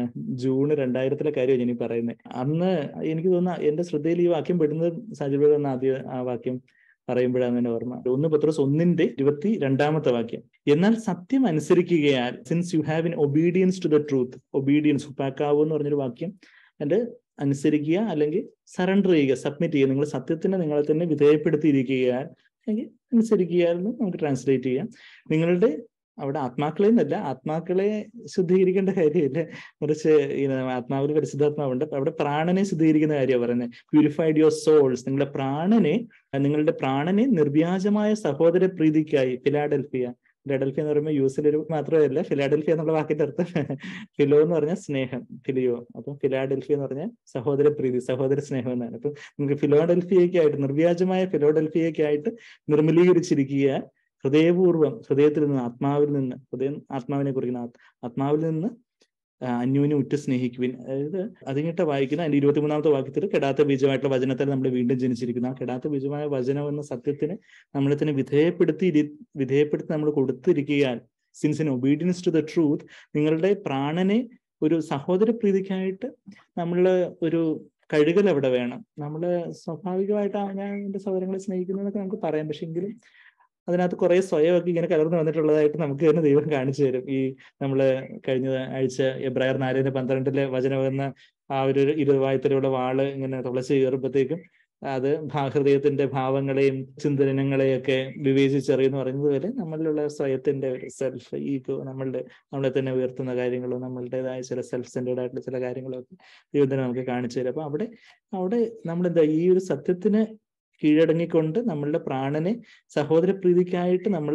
ജൂൺ രണ്ടായിരത്തിലെ കാര്യം ഞാൻ ഈ പറയുന്നത് അന്ന് എനിക്ക് തോന്നുന്നു എന്റെ ശ്രദ്ധയിൽ ഈ വാക്യം പെടുന്നത് സാജിബുദ എന്ന ആദ്യ ആ വാക്യം പറയുമ്പോഴാണ് എന്റെ ഓർമ്മ ഒന്ന് പത്രോസ് ഒന്നിന്റെ ഇരുപത്തി രണ്ടാമത്തെ വാക്യം എന്നാൽ സത്യം അനുസരിക്കുകയാൽ since you have in obedience to the truth obedience ഉപ്പാക്കാവൂ എന്ന് പറഞ്ഞൊരു വാക്യം എന്റെ അനുസരിക്കുക അല്ലെങ്കിൽ സറണ്ടർ ചെയ്യുക സബ്മിറ്റ് ചെയ്യുക നിങ്ങൾ സത്യത്തിന് നിങ്ങളെ തന്നെ വിധേയപ്പെടുത്തിയിരിക്കുക അല്ലെങ്കിൽ അനുസരിക്കുക എന്ന് നമുക്ക് ട്രാൻസ്ലേറ്റ് ചെയ്യാം നിങ്ങളുടെ അവിടെ ആത്മാക്കളെ എന്നല്ല ആത്മാക്കളെ ശുദ്ധീകരിക്കേണ്ട കാര്യമില്ല മറിച്ച് ആത്മാവിൽ പരിശുദ്ധാത്മാവുണ്ട് അവിടെ പ്രാണനെ ശുദ്ധീകരിക്കുന്ന കാര്യമാണ് പറയുന്നത് പ്യൂരിഫൈഡ് യുവർ സോൾസ് നിങ്ങളുടെ പ്രാണനെ നിങ്ങളുടെ പ്രാണനെ നിർവ്യാജമായ സഹോദര പ്രീതിക്കായി ഫിലാഡൽഫിയ ഫിലാഡൽഫിയ എന്ന് പറയുമ്പോൾ യൂസിൽ ഒരു മാത്രമല്ല ഫിലാഡൽഫിയ എന്നുള്ള വാക്കിന്റെ അർത്ഥം ഫിലോ എന്ന് പറഞ്ഞാൽ സ്നേഹം ഫിലിയോ അപ്പം ഫിലാഡൽഫിയ എന്ന് പറഞ്ഞാൽ സഹോദര പ്രീതി സഹോദര സ്നേഹം എന്നാണ് അപ്പം നമുക്ക് ഫിലോഡൽഫിയയ്ക്കായിട്ട് നിർവ്യാജമായ ഫിലോഡൽഫിയയ്ക്കായിട്ട് നിർമ്മലീകരിച്ചിരിക്കുക ഹൃദയപൂർവ്വം ഹൃദയത്തിൽ നിന്ന് ആത്മാവിൽ നിന്ന് ഹൃദയം ആത്മാവിനെ കുറിക്കുന്ന ആത്മാവിൽ നിന്ന് അന്യോന്യം ഉറ്റ സ്നേഹിക്കുവിൻ അതായത് അതിങ്ങിട്ട് വായിക്കുന്ന അതിന്റെ ഇരുപത്തിമൂന്നാമത്തെ വാക്യത്തിൽ കെടാത്ത ബീജമായിട്ടുള്ള വചനത്തിൽ നമ്മൾ വീണ്ടും ജനിച്ചിരിക്കുന്നു ആ കെടാത്ത ബീജമായ വചനം എന്ന സത്യത്തിന് നമ്മളെ തന്നെ വിധേയപ്പെടുത്തി വിധേയപ്പെടുത്തി നമ്മൾ കൊടുത്തിരിക്കാൻ since in obedience to the truth നിങ്ങളുടെ പ്രാണനെ ഒരു സഹോദര പ്രീതിക്കായിട്ട് നമ്മൾ ഒരു കഴുകൽ അവിടെ വേണം നമ്മൾ സ്വാഭാവികമായിട്ട് ഞാൻ എൻ്റെ സഹോദരങ്ങളെ സ്നേഹിക്കുന്നതൊക്കെ നമുക്ക് പറയാം പക്ഷെ എങ്കിലും അതിനകത്ത് കുറെ സ്വയമൊക്കെ ഇങ്ങനെ കലർന്നു വന്നിട്ടുള്ളതായിട്ട് നമുക്ക് തന്നെ ദൈവം കാണിച്ചു തരും ഈ നമ്മള് കഴിഞ്ഞ ആഴ്ച എബ്രായർ നാലിന് പന്ത്രണ്ടിലെ വചനം എന്ന ആ ഒരു ഇരുവായത്തിലുള്ള വാള് ഇങ്ങനെ തുളച്ച് കയറുമ്പോഴത്തേക്കും അത് ഹൃദയത്തിന്റെ ഭാവങ്ങളെയും ചിന്തനങ്ങളെയൊക്കെ വിവേചിച്ചറിയുന്നു പറയുന്നത് പോലെ നമ്മളിലുള്ള സ്വയത്തിന്റെ ഒരു സെൽഫ് ഈഗോ നമ്മളുടെ നമ്മളെ തന്നെ ഉയർത്തുന്ന കാര്യങ്ങളും നമ്മളുടേതായ ചില സെൽഫ് സെന്റേഡ് ആയിട്ടുള്ള ചില കാര്യങ്ങളും ഒക്കെ ദൈവത്തിന് നമുക്ക് കാണിച്ചു തരും അപ്പൊ അവിടെ അവിടെ നമ്മളെന്താ ഈ ഒരു സത്യത്തിന് കീഴടങ്ങിക്കൊണ്ട് നമ്മളുടെ പ്രാണനെ സഹോദര പ്രീതിക്കായിട്ട് നമ്മൾ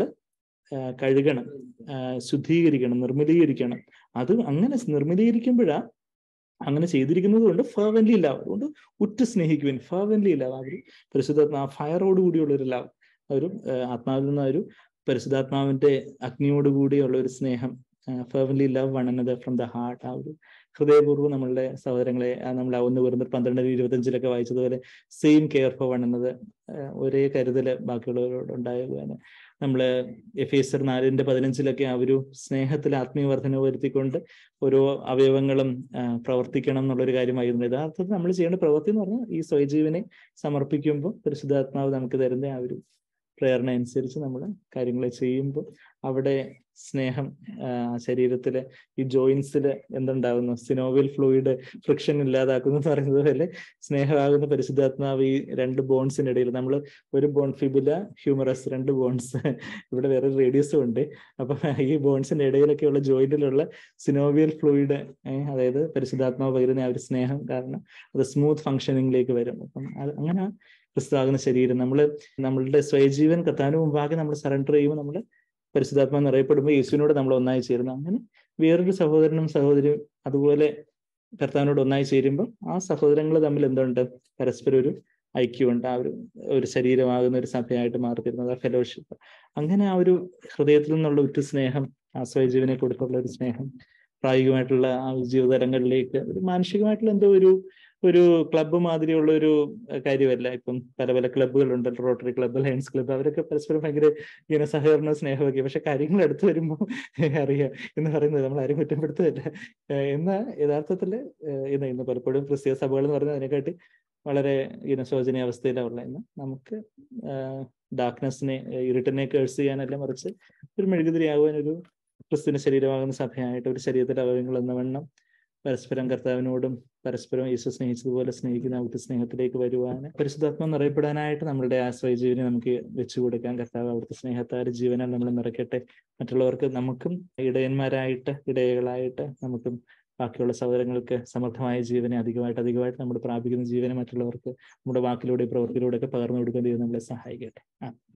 കഴുകണം ശുദ്ധീകരിക്കണം നിർമ്മലീകരിക്കണം അത് അങ്ങനെ നിർമ്മലീകരിക്കുമ്പോഴാ അങ്ങനെ ചെയ്തിരിക്കുന്നത് കൊണ്ട് ഫേവൻലി ലവ് അതുകൊണ്ട് ഉറ്റ സ്നേഹിക്കുവാൻ ഫേവൻലി ലവ് അവർ പരിശുദ്ധാത്മാ ഫയറോട് കൂടിയുള്ള ഒരു ലവ് ഒരു ആത്മാവിൽ നിന്ന് ഒരു പരിശുദ്ധാത്മാവിന്റെ അഗ്നിയോടുകൂടിയുള്ള ഒരു സ്നേഹം fervently love one another from the heart ആ ഒരു ഹൃദയപൂർവ്വം നമ്മളുടെ സഹോദരങ്ങളെ നമ്മൾ ഒന്ന് വരുന്ന പന്ത്രണ്ട് ഇരുപത്തഞ്ചിലൊക്കെ വായിച്ചതുപോലെ സെയിം കെയർ ഫോർ വൺ എന്നത് ഒരേ കരുതല് ബാക്കിയുള്ളവരോട് ഉണ്ടാകുവാന് നമ്മള് എഫ് എസ് നാലിന്റെ പതിനഞ്ചിലൊക്കെ ആ ഒരു സ്നേഹത്തിൽ ആത്മീയ വർധന വരുത്തിക്കൊണ്ട് ഓരോ അവയവങ്ങളും പ്രവർത്തിക്കണം എന്നുള്ളൊരു കാര്യമായിരുന്നു യഥാർത്ഥത്തിൽ നമ്മൾ ചെയ്യേണ്ട പ്രവൃത്തി എന്ന് പറഞ്ഞാൽ ഈ സ്വയജീവനെ സമർപ്പിക്കുമ്പോൾ പരിശുദ്ധാത്മാവ് നമുക്ക് തരുന്ന ആ ഒരു പ്രേരണ അനുസരിച്ച് നമ്മൾ കാര്യങ്ങൾ ചെയ്യുമ്പോൾ അവിടെ സ്നേഹം ശരീരത്തിലെ ഈ ജോയിൻസിൽ എന്തുണ്ടാകുന്നു സിനോവിൽ ഫ്ലൂയിഡ് ഫ്രിക്ഷൻ ഇല്ലാതാക്കുന്നു എന്ന് പറയുന്നത് പോലെ സ്നേഹമാകുന്ന പരിശുദ്ധാത്മാവ് ഈ രണ്ട് ബോൺസിനിടയിൽ നമ്മൾ ഒരു ബോൺ ഫിബുല ഹ്യൂമറസ് രണ്ട് ബോൺസ് ഇവിടെ വേറെ റേഡിയസും ഉണ്ട് അപ്പൊ ഈ ബോൺസിന്റെ ഇടയിലൊക്കെയുള്ള ജോയിന്റിലുള്ള സിനോവിയൽ ഫ്ലൂയിഡ് അതായത് പരിശുദ്ധാത്മാവ് പകരുന്ന ആ ഒരു സ്നേഹം കാരണം അത് സ്മൂത്ത് ഫങ്ഷനിങ്ങിലേക്ക് വരും അപ്പം അങ്ങനെ ക്രിസ്തുവാകുന്ന ശരീരം നമ്മൾ നമ്മളുടെ സ്വയജീവൻ കത്താനും മുമ്പാകെ നമ്മൾ സറണ്ടർ ചെയ്യുമ്പോൾ നമ്മൾ പരിശുദ്ധാത്മാ നിറയപ്പെടുമ്പോൾ യേശുവിനോട് നമ്മൾ ഒന്നായി ചേരുന്നു അങ്ങനെ വേറൊരു സഹോദരനും സഹോദരിയും അതുപോലെ കർത്താവിനോട് ഒന്നായി ചേരുമ്പോൾ ആ സഹോദരങ്ങൾ തമ്മിൽ എന്തുണ്ട് പരസ്പരം ഒരു ഐക്യമുണ്ട് ആ ഒരു ഒരു ശരീരമാകുന്ന ഒരു സഭയായിട്ട് മാറിത്തരുന്നത് ആ ഫെലോഷിപ്പ് അങ്ങനെ ആ ഒരു ഹൃദയത്തിൽ നിന്നുള്ള ഉറ്റ സ്നേഹം ആ സ്വയജീവനെ കൊടുത്തുള്ള ഒരു സ്നേഹം പ്രായോഗികമായിട്ടുള്ള ആ ജീവിതതലങ്ങളിലേക്ക് ഒരു മാനസികമായിട്ടുള്ള എന്തോ ഒരു ഒരു ക്ലബ്ബ് മാതിരിയുള്ള ഒരു കാര്യമല്ല ഇപ്പം പല പല ക്ലബ്ബുകളുണ്ട് റോട്ടറി ക്ലബ്ബ് ലയൺസ് ക്ലബ്ബ് അവരൊക്കെ പരസ്പരം ഭയങ്കര ഇങ്ങനെ സഹകരണ സ്നേഹമൊക്കെ പക്ഷെ കാര്യങ്ങൾ അടുത്ത് വരുമ്പോൾ അറിയാം എന്ന് പറയുന്നത് നമ്മൾ ആരും കുറ്റപ്പെടുത്തുന്നില്ല എന്നാൽ യഥാർത്ഥത്തിൽ ഇന്ന് ഇന്ന് പലപ്പോഴും ക്രിസ്തീയ സഭകൾ എന്ന് പറയുന്നത് അതിനെക്കാട്ടി വളരെ ഇങ്ങനെ ശോചനീയ അവസ്ഥയിലാണ് ഇന്ന് നമുക്ക് ഡാർക്ക്നെസ്സിനെ ഇരുട്ടിനെ കേഴ്സ് ചെയ്യാനല്ല മറിച്ച് ഒരു മെഴുകുതിരിയാകുവാൻ ഒരു ക്രിസ്തുവിന്റെ ശരീരമാകുന്ന സഭയായിട്ട് ഒരു ശരീരത്തിലെ അവയവങ്ങൾ എന്ന വണ്ണം പരസ്പരം കർത്താവിനോടും പരസ്പരം യേശു സ്നേഹിച്ചതുപോലെ സ്നേഹിക്കുന്ന അവിടുത്തെ സ്നേഹത്തിലേക്ക് വരുവാൻ പരിശുദ്ധാത്മം നിറയപ്പെടാനായിട്ട് നമ്മളുടെ ആശ്രയ ജീവനെ നമുക്ക് വെച്ചു കൊടുക്കാൻ കർത്താവ് അവിടുത്തെ സ്നേഹത്താൽ ജീവനാൽ നമ്മൾ നിറയ്ക്കട്ടെ മറ്റുള്ളവർക്ക് നമുക്കും ഇടയന്മാരായിട്ട് ഇടയകളായിട്ട് നമുക്കും ബാക്കിയുള്ള സഹോദരങ്ങൾക്ക് സമർത്ഥമായ ജീവനെ അധികമായിട്ട് അധികമായിട്ട് നമ്മൾ പ്രാപിക്കുന്ന ജീവനെ മറ്റുള്ളവർക്ക് നമ്മുടെ വാക്കിലൂടെ പ്രവൃത്തിയിലൂടെ ഒക്കെ പകർന്നു കൊടുക്കാൻ ദൈവം നമ്മളെ സഹായിക്കട്ടെ ആ